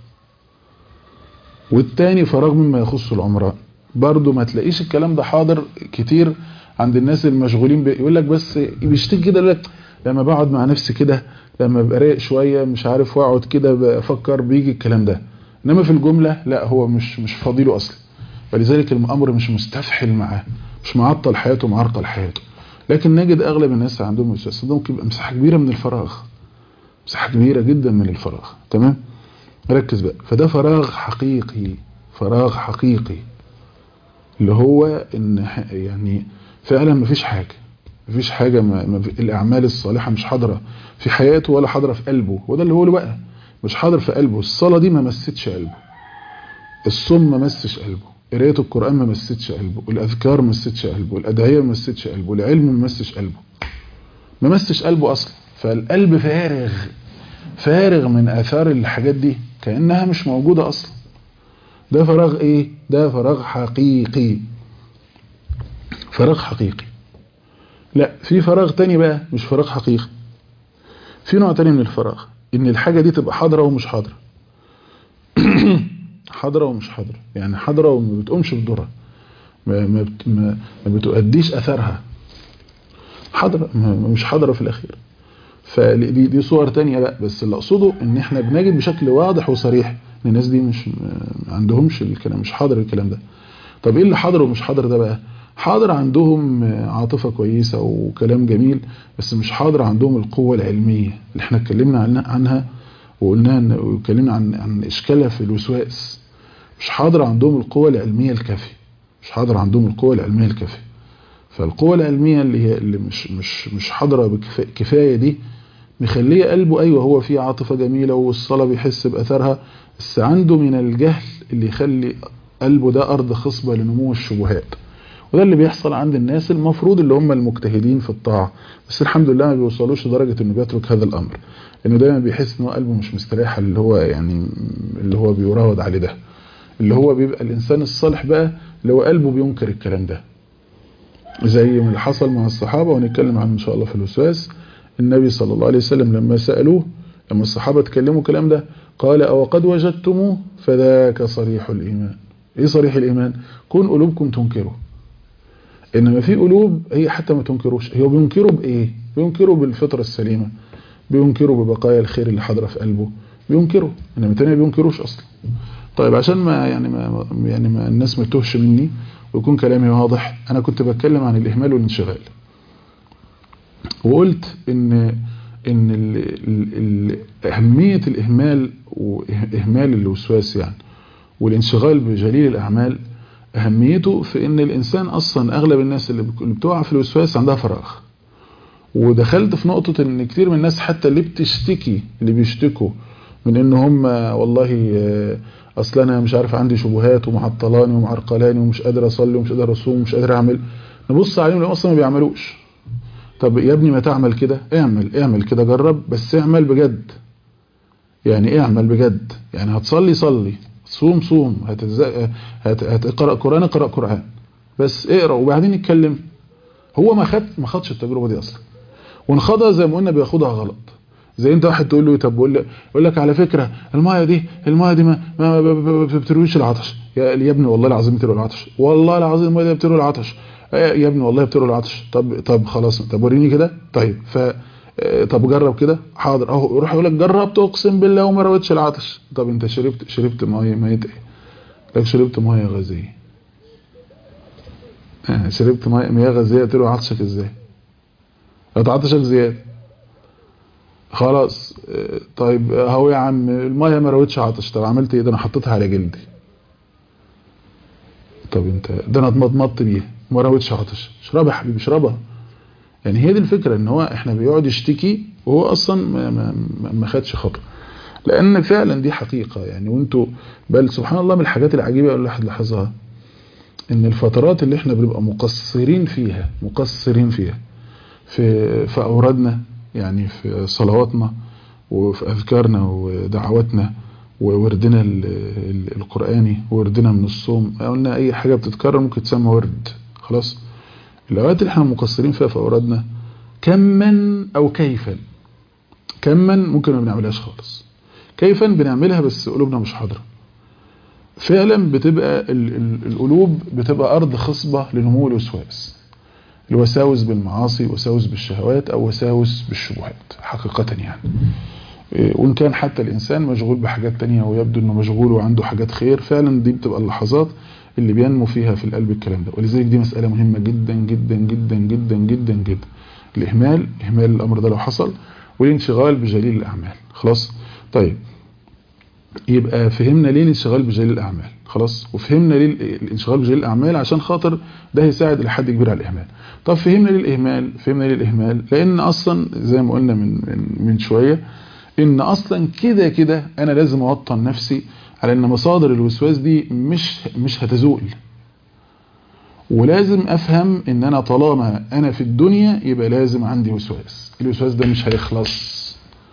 والتاني فراغ مما يخص العمران برضو ما تلاقيش الكلام ده حاضر كتير عند الناس المشغولين يقول لك بس بيشتكي كده لك لما بقعد مع نفسي كده لما ببقى رايق شويه مش عارف واقعد كده بفكر بيجي الكلام ده انما في الجمله لا هو مش مش فاضيله اصلا ولذلك الامر مش مستفحل معاه مش معطل حياته معرقل حياته لكن نجد اغلب الناس عندهم وسواس ممكن يبقى مساحه كبيره من الفراغ مساحه كبيره جدا من الفراغ تمام ركز بقى فده فراغ حقيقي فراغ حقيقي اللي هو ان يعني فعلا مفيش حاجه مفيش حاجه ما ما الاعمال الصالحه مش حاضره في حياته ولا حاضره في قلبه وده اللي هو له بقى مش حاضر في قلبه الصلاه دي ما مستش قلبه الصوم ما مسش قلبه قرايه القران ما مستش قلبه الاذكار ما مستش قلبه الادعيه ما مستش قلبه العلم ما مستش قلبه ما مستش قلبه اصلا فالقلب فارغ فارغ من اثار الحاجات دي كانها مش موجوده اصلا ده فراغ ايه ده فراغ حقيقي فراغ حقيقي لا في فراغ تاني بقى مش فراغ حقيقي في نوع تاني من الفراغ ان الحاجة دي تبقى حاضرة ومش حاضرة حاضرة ومش حاضرة يعني حاضرة وما بتقومش بدورها ما, ما, بت- ما, ما بتؤديش اثرها حاضره ما- مش حاضره في الاخير فدي دي صور تانية بقى بس اللي اقصده ان احنا بنجد بشكل واضح وصريح ان الناس دي مش ما عندهمش الكلام مش حاضر الكلام ده طب ايه اللي حاضر ومش حاضر ده بقى حاضر عندهم عاطفة كويسة وكلام جميل بس مش حاضر عندهم القوة العلمية اللي احنا اتكلمنا عنها, عنها وقلنا إن- واتكلمنا عن عن اشكالها في الوسواس مش حاضر عندهم القوة العلمية الكافية مش حاضر عندهم القوة العلمية الكافية فالقوة العلمية اللي هي اللي مش مش مش حاضرة بكفاية دي مخليه قلبه ايوه هو فيه عاطفة جميلة والصلاة بيحس بأثرها بس عنده من الجهل اللي يخلي قلبه ده أرض خصبة لنمو الشبهات وده اللي بيحصل عند الناس المفروض اللي هم المجتهدين في الطاعة بس الحمد لله ما بيوصلوش لدرجة انه بيترك هذا الامر انه دايما بيحس ان هو قلبه مش مستريح اللي هو يعني اللي هو بيراود عليه ده اللي هو بيبقى الانسان الصالح بقى اللي هو قلبه بينكر الكلام ده زي ما اللي حصل مع الصحابة وهنتكلم عنه ان شاء الله في الوسواس النبي صلى الله عليه وسلم لما سألوه لما الصحابة اتكلموا الكلام ده قال أو قد وجدتموه فذاك صريح الإيمان إيه صريح الإيمان كون قلوبكم تنكره إنما في قلوب هي حتى ما تنكروش هي بينكروا بإيه بينكروا بالفطرة السليمة بينكروا ببقايا الخير اللي حاضره في قلبه بينكروا إنما تانية بينكروش أصلا طيب عشان ما يعني ما يعني ما الناس ما تهش مني ويكون كلامي واضح أنا كنت بتكلم عن الإهمال والانشغال وقلت ان ان ال ال ال اهميه الاهمال واهمال الوسواس يعني والانشغال بجليل الاعمال اهميته في ان الانسان اصلا اغلب الناس اللي بتقع في الوسواس عندها فراغ ودخلت في نقطة ان كتير من الناس حتى اللي بتشتكي اللي بيشتكوا من ان هم والله اصلا انا مش عارف عندي شبهات ومعطلاني ومعرقلاني ومش قادر اصلي ومش قادر اصوم ومش قادر اعمل نبص عليهم لو اصلا ما بيعملوش طب يا ابني ما تعمل كده اعمل اعمل كده جرب بس اعمل بجد يعني اعمل بجد يعني هتصلي صلي صوم صوم هتز... هت... هتقرأ قرآن اقرأ قرآن بس اقرأ وبعدين اتكلم هو ما خد ما خدش التجربة دي اصلا وانخدها زي ما قلنا بياخدها غلط زي انت واحد تقول له طب بقول لك يقول لك على فكرة المايه دي المايه دي ما ما بترويش العطش يا, يا ابني والله العظيم بتروي العطش والله العظيم المايه دي بتروي العطش يا ابني والله بتروي العطش طب طب خلاص طب وريني كده طيب ف طب جرب كده حاضر اهو يروح يقول لك جربت اقسم بالله وما رويتش العطش طب انت شربت شربت ميه ميه ايه لك شربت ميه غازيه شربت ميه مياه غازيه تروي عطشك ازاي هتعطشك زياده خلاص طيب اهو يا عم الميه ما روتش عطش طب عملت ايه ده انا حطيتها على جلدي طب انت ده انا اتمضمضت بيها ما روتش عطش اشربها يا حبيبي اشربها يعني هي دي الفكره ان هو احنا بيقعد يشتكي وهو اصلا ما ما ما خدش خطوه لان فعلا دي حقيقه يعني وانتوا بل سبحان الله من الحاجات العجيبه اللي الواحد لاحظها ان الفترات اللي احنا بنبقى مقصرين فيها مقصرين فيها في في اورادنا يعني في صلواتنا وفي اذكارنا ودعواتنا ووردنا القرآني ووردنا من الصوم قلنا اي حاجة بتتكرر ممكن تسمى ورد خلاص الاوقات اللي احنا مقصرين فيها في اورادنا كما او كيفا كما ممكن ما بنعملهاش خالص كيفا بنعملها بس قلوبنا مش حاضره فعلا بتبقى القلوب بتبقى ارض خصبة لنمو الوسواس الوساوس بالمعاصي وساوس بالشهوات او وساوس بالشبهات حقيقة يعني وإن كان حتى الإنسان مشغول بحاجات تانية ويبدو أنه مشغول وعنده حاجات خير فعلا دي بتبقى اللحظات اللي بينمو فيها في القلب الكلام ده ولذلك دي مسألة مهمة جدا جدا جدا جدا جدا جدا الإهمال إهمال الأمر ده لو حصل والانشغال بجليل الأعمال خلاص طيب يبقى فهمنا ليه الانشغال بجليل الأعمال خلاص وفهمنا ليه الانشغال بجليل الأعمال عشان خاطر ده هيساعد لحد كبير على الإهمال طب فهمنا ليه الإهمال فهمنا ليه الإهمال لأن أصلا زي ما قلنا من, من, من شوية ان اصلا كده كده انا لازم اوطن نفسي على ان مصادر الوسواس دي مش مش هتزول ولازم افهم ان انا طالما انا في الدنيا يبقى لازم عندي وسواس الوسواس ده مش هيخلص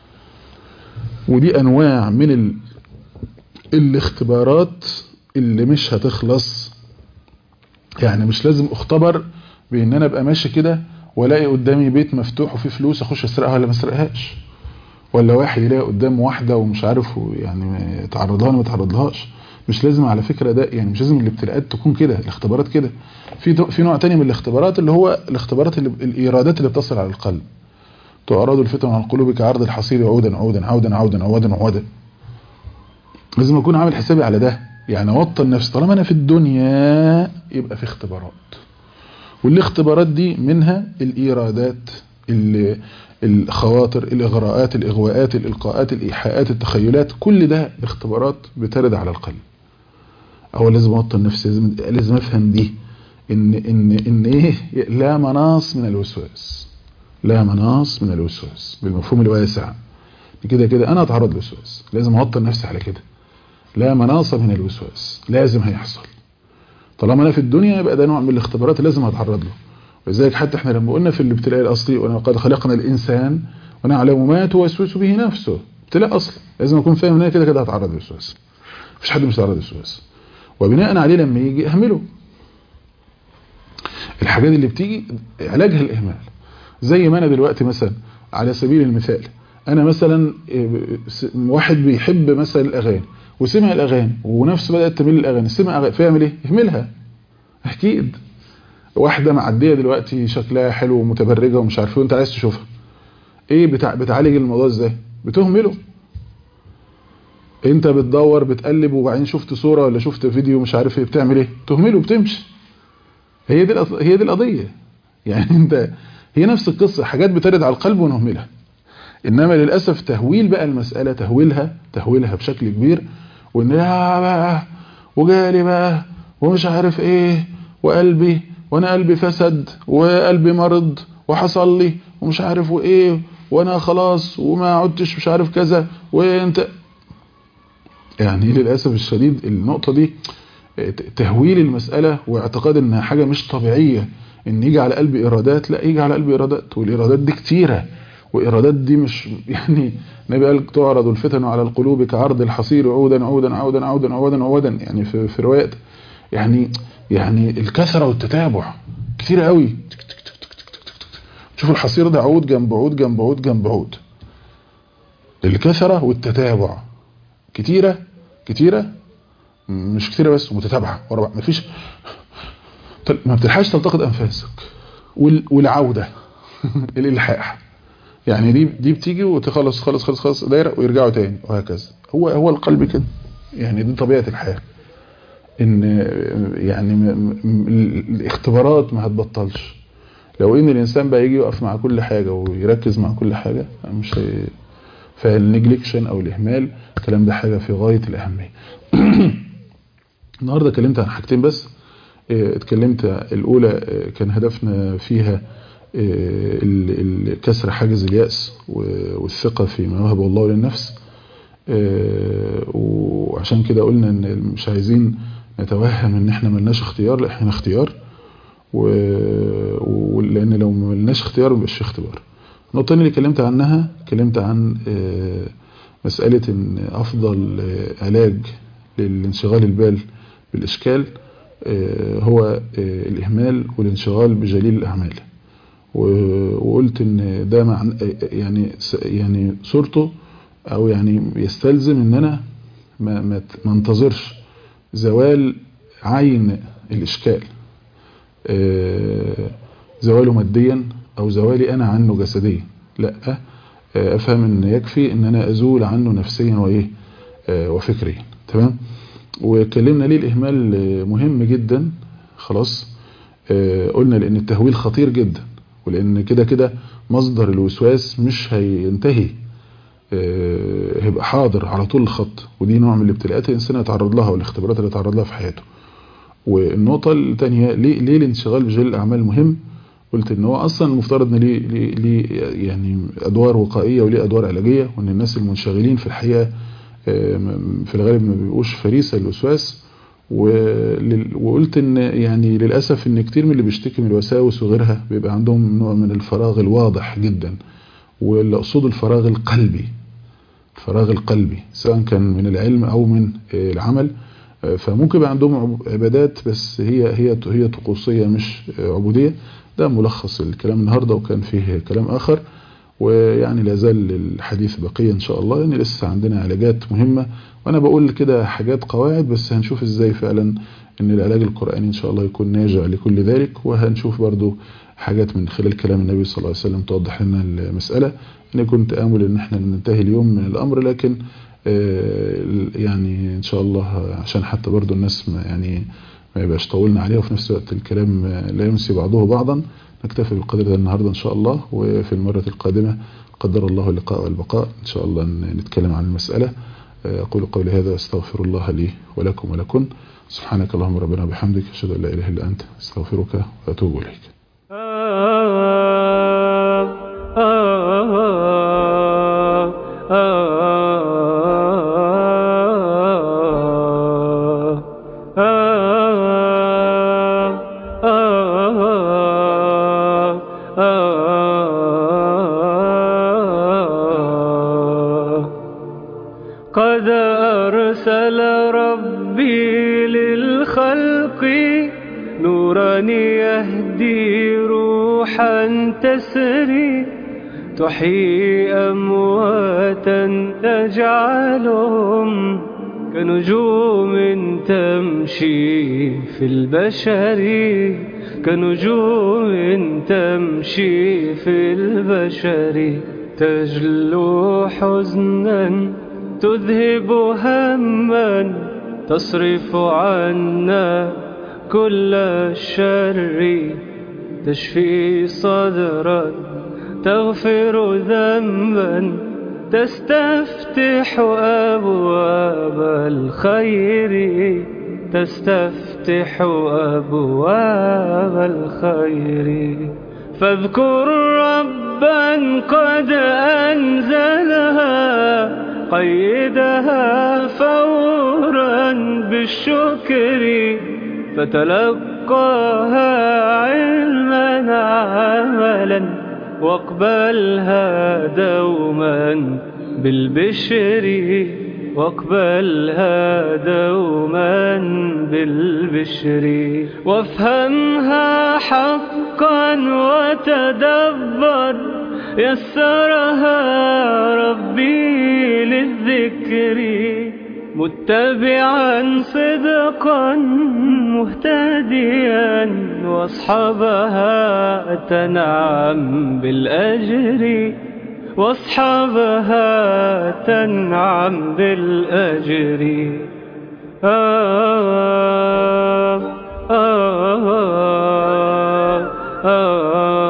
ودي انواع من ال... الاختبارات اللي مش هتخلص يعني مش لازم اختبر بان انا ابقى ماشي كده والاقي قدامي بيت مفتوح وفيه فلوس اخش اسرقها ولا ما اسرقهاش ولا واحد يلاقي قدام واحدة ومش عارف يعني تعرضها ولا ما تعرضلهاش مش لازم على فكرة ده يعني مش لازم الابتلاءات تكون كده الاختبارات كده في في نوع تاني من الاختبارات اللي هو الاختبارات اللي الايرادات اللي بتصل على القلب تعرض الفتن على القلوب كعرض الحصير عودا عودا عودا عودا عودا عودا لازم اكون عامل حسابي على ده يعني اوطن نفسي طالما انا في الدنيا يبقى في اختبارات والاختبارات دي منها الايرادات الخواطر الاغراءات الاغواءات الالقاءات الايحاءات التخيلات كل ده اختبارات بترد على القلب اول لازم اوطن نفسي لازم لازم افهم دي ان ان ان ايه لا مناص من الوسواس لا مناص من الوسواس بالمفهوم الواسع كده كده انا اتعرض للوسواس لازم اوطن نفسي على كده لا مناص من الوسواس لازم هيحصل طالما انا في الدنيا يبقى ده نوع من الاختبارات لازم اتعرض له ولذلك حتى احنا لما قلنا في الابتلاء الاصلي ولقد خلقنا الانسان ونعلم ما توسوس به نفسه ابتلاء اصلي لازم اكون فاهم ان انا كده كده هتعرض للوسواس مفيش حد مش هيتعرض للوسواس وبناء عليه لما يجي اهمله الحاجات اللي بتيجي علاجها الاهمال زي ما انا دلوقتي مثلا على سبيل المثال انا مثلا واحد بيحب مثلا الاغاني وسمع الاغاني ونفسه بدات تميل للاغاني سمع اغاني فيعمل ايه يهملها اكيد واحده معديه دلوقتي شكلها حلو ومتبرجه ومش عارف ايه وانت عايز تشوفها ايه بتع... بتعالج الموضوع ازاي بتهمله انت بتدور بتقلب وبعدين شفت صوره ولا شفت فيديو مش عارف ايه بتعمل ايه تهمله بتمشي هي دي الأط... هي دي القضيه يعني انت هي نفس القصه حاجات بترد على القلب ونهملها انما للاسف تهويل بقى المساله تهويلها تهويلها بشكل كبير وان يا بقى وجالي بقى ومش عارف ايه وقلبي وانا قلبي فسد وقلبي مرض وحصل لي ومش عارف وايه وانا خلاص وما عدتش مش عارف كذا وانت يعني للاسف الشديد النقطه دي تهويل المساله واعتقاد انها حاجه مش طبيعيه ان يجي على قلبي ايرادات لا يجي على قلبي ايرادات والايرادات دي كتيره وايرادات دي مش يعني النبي قال تعرض الفتن على القلوب كعرض الحصير عودا عودا عودا عودا عودا عودا يعني في في روايات يعني يعني الكثره والتتابع كتير قوي شوف الحصير ده عود جنب عود جنب عود جنب عود الكثره والتتابع كتيره كتيره مش كتيره بس متتابعه ورا بعض مفيش ما بتلحقش تلتقط انفاسك والعوده الالحاح يعني دي دي بتيجي وتخلص خلص خلص خلص دايره ويرجعوا تاني وهكذا هو هو القلب كده يعني دي طبيعه الحياه ان يعني الاختبارات ما هتبطلش لو ان الانسان بقى يجي يقف مع كل حاجه ويركز مع كل حاجه مش هي فالنجليكشن او الاهمال الكلام ده حاجه في غايه الاهميه النهارده اتكلمت عن حاجتين بس اتكلمت الاولى كان هدفنا فيها كسر حاجز اليأس والثقة في ما وهب الله للنفس وعشان كده قلنا ان مش عايزين نتوهم ان احنا ملناش اختيار لا احنا اختيار ولان لو ملناش اختيار مبقاش اختبار النقطة اللي اتكلمت عنها اتكلمت عن مسألة ان افضل علاج للانشغال البال بالاشكال هو الإهمال والانشغال بجليل الأعمال وقلت ان ده مع يعني يعني صورته او يعني يستلزم ان انا ما ما ما انتظرش زوال عين الاشكال زواله ماديا او زوالي انا عنه جسديا لا افهم ان يكفي ان انا ازول عنه نفسيا وايه وفكريا تمام واتكلمنا ليه الاهمال مهم جدا خلاص قلنا لان التهويل خطير جدا ولان كده كده مصدر الوسواس مش هينتهي هيبقى حاضر على طول الخط ودي نوع من الابتلاءات الانسان يتعرض لها والاختبارات اللي يتعرض لها في حياته والنقطة الثانية ليه, ليه الانشغال بجل الأعمال مهم قلت ان هو اصلا المفترض ان ليه, ليه, ليه يعني ادوار وقائية وليه ادوار علاجية وان الناس المنشغلين في الحقيقة في الغالب ما بيبقوش فريسة للوسواس وقلت ان يعني للأسف ان كتير من اللي بيشتكي من الوساوس وغيرها بيبقى عندهم نوع من الفراغ الواضح جدا واللي اقصد الفراغ القلبي الفراغ القلبي سواء كان من العلم او من العمل فممكن يبقى عندهم عبادات بس هي هي هي طقوسيه مش عبوديه ده ملخص الكلام النهارده وكان فيه كلام اخر ويعني لا زال الحديث بقية إن شاء الله يعني لسه عندنا علاجات مهمة وأنا بقول كده حاجات قواعد بس هنشوف إزاي فعلا إن العلاج القرآني إن شاء الله يكون ناجع لكل ذلك وهنشوف برضو حاجات من خلال كلام النبي صلى الله عليه وسلم توضح لنا المسألة أنا كنت آمل إن احنا ننتهي اليوم من الأمر لكن يعني إن شاء الله عشان حتى برضو الناس ما يعني ما يبقاش طولنا عليها وفي نفس الوقت الكلام لا ينسي بعضه بعضا نكتفي بالقدر ده النهاردة إن شاء الله وفي المرة القادمة قدر الله اللقاء والبقاء إن شاء الله نتكلم عن المسألة أقول قولي هذا أستغفر الله لي ولكم ولكم سبحانك اللهم ربنا بحمدك أشهد أن لا إله إلا أنت أستغفرك وأتوب إليك قد أرسل ربي للخلق نورا يهدي روحا تسري تحيي أمواتا تجعلهم كنجوم تمشي في البشر كنجوم تمشي في البشر تجلو حزنا تذهب هما تصرف عنا كل الشر تشفي صدرا تغفر ذنبا تستفتح أبواب الخير تستفتح أبواب الخير فاذكر ربا قد أنزلها قيدها فورا بالشكر فتلقاها علما عملا واقبلها دوما بالبشر واقبلها دوما بالبشر وافهمها حقا وتدبر يسرها ربي للذكر متبعا صدقا مهتديا واصحابها تنعم بالأجر واصحابها تنعم بالأجر آه آه آه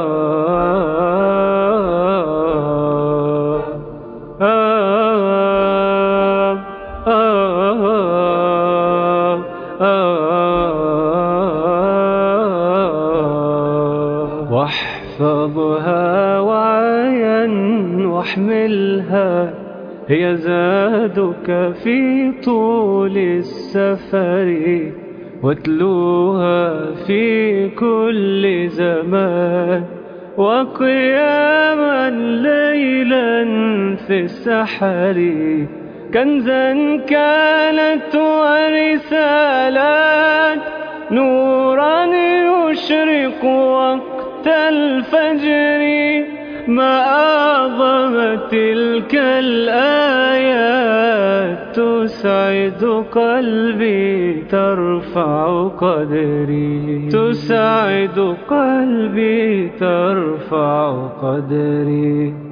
واحفظها وعيا واحملها هي زادك في طول السفر واتلوها في كل زمان وقياما ليلا في السحر كنزا كانت ورسالات نورا يشرق وقت الفجر ما أعظم تلك الآيات تسعد قلبي ترفع قدري تسعد قلبي ترفع قدري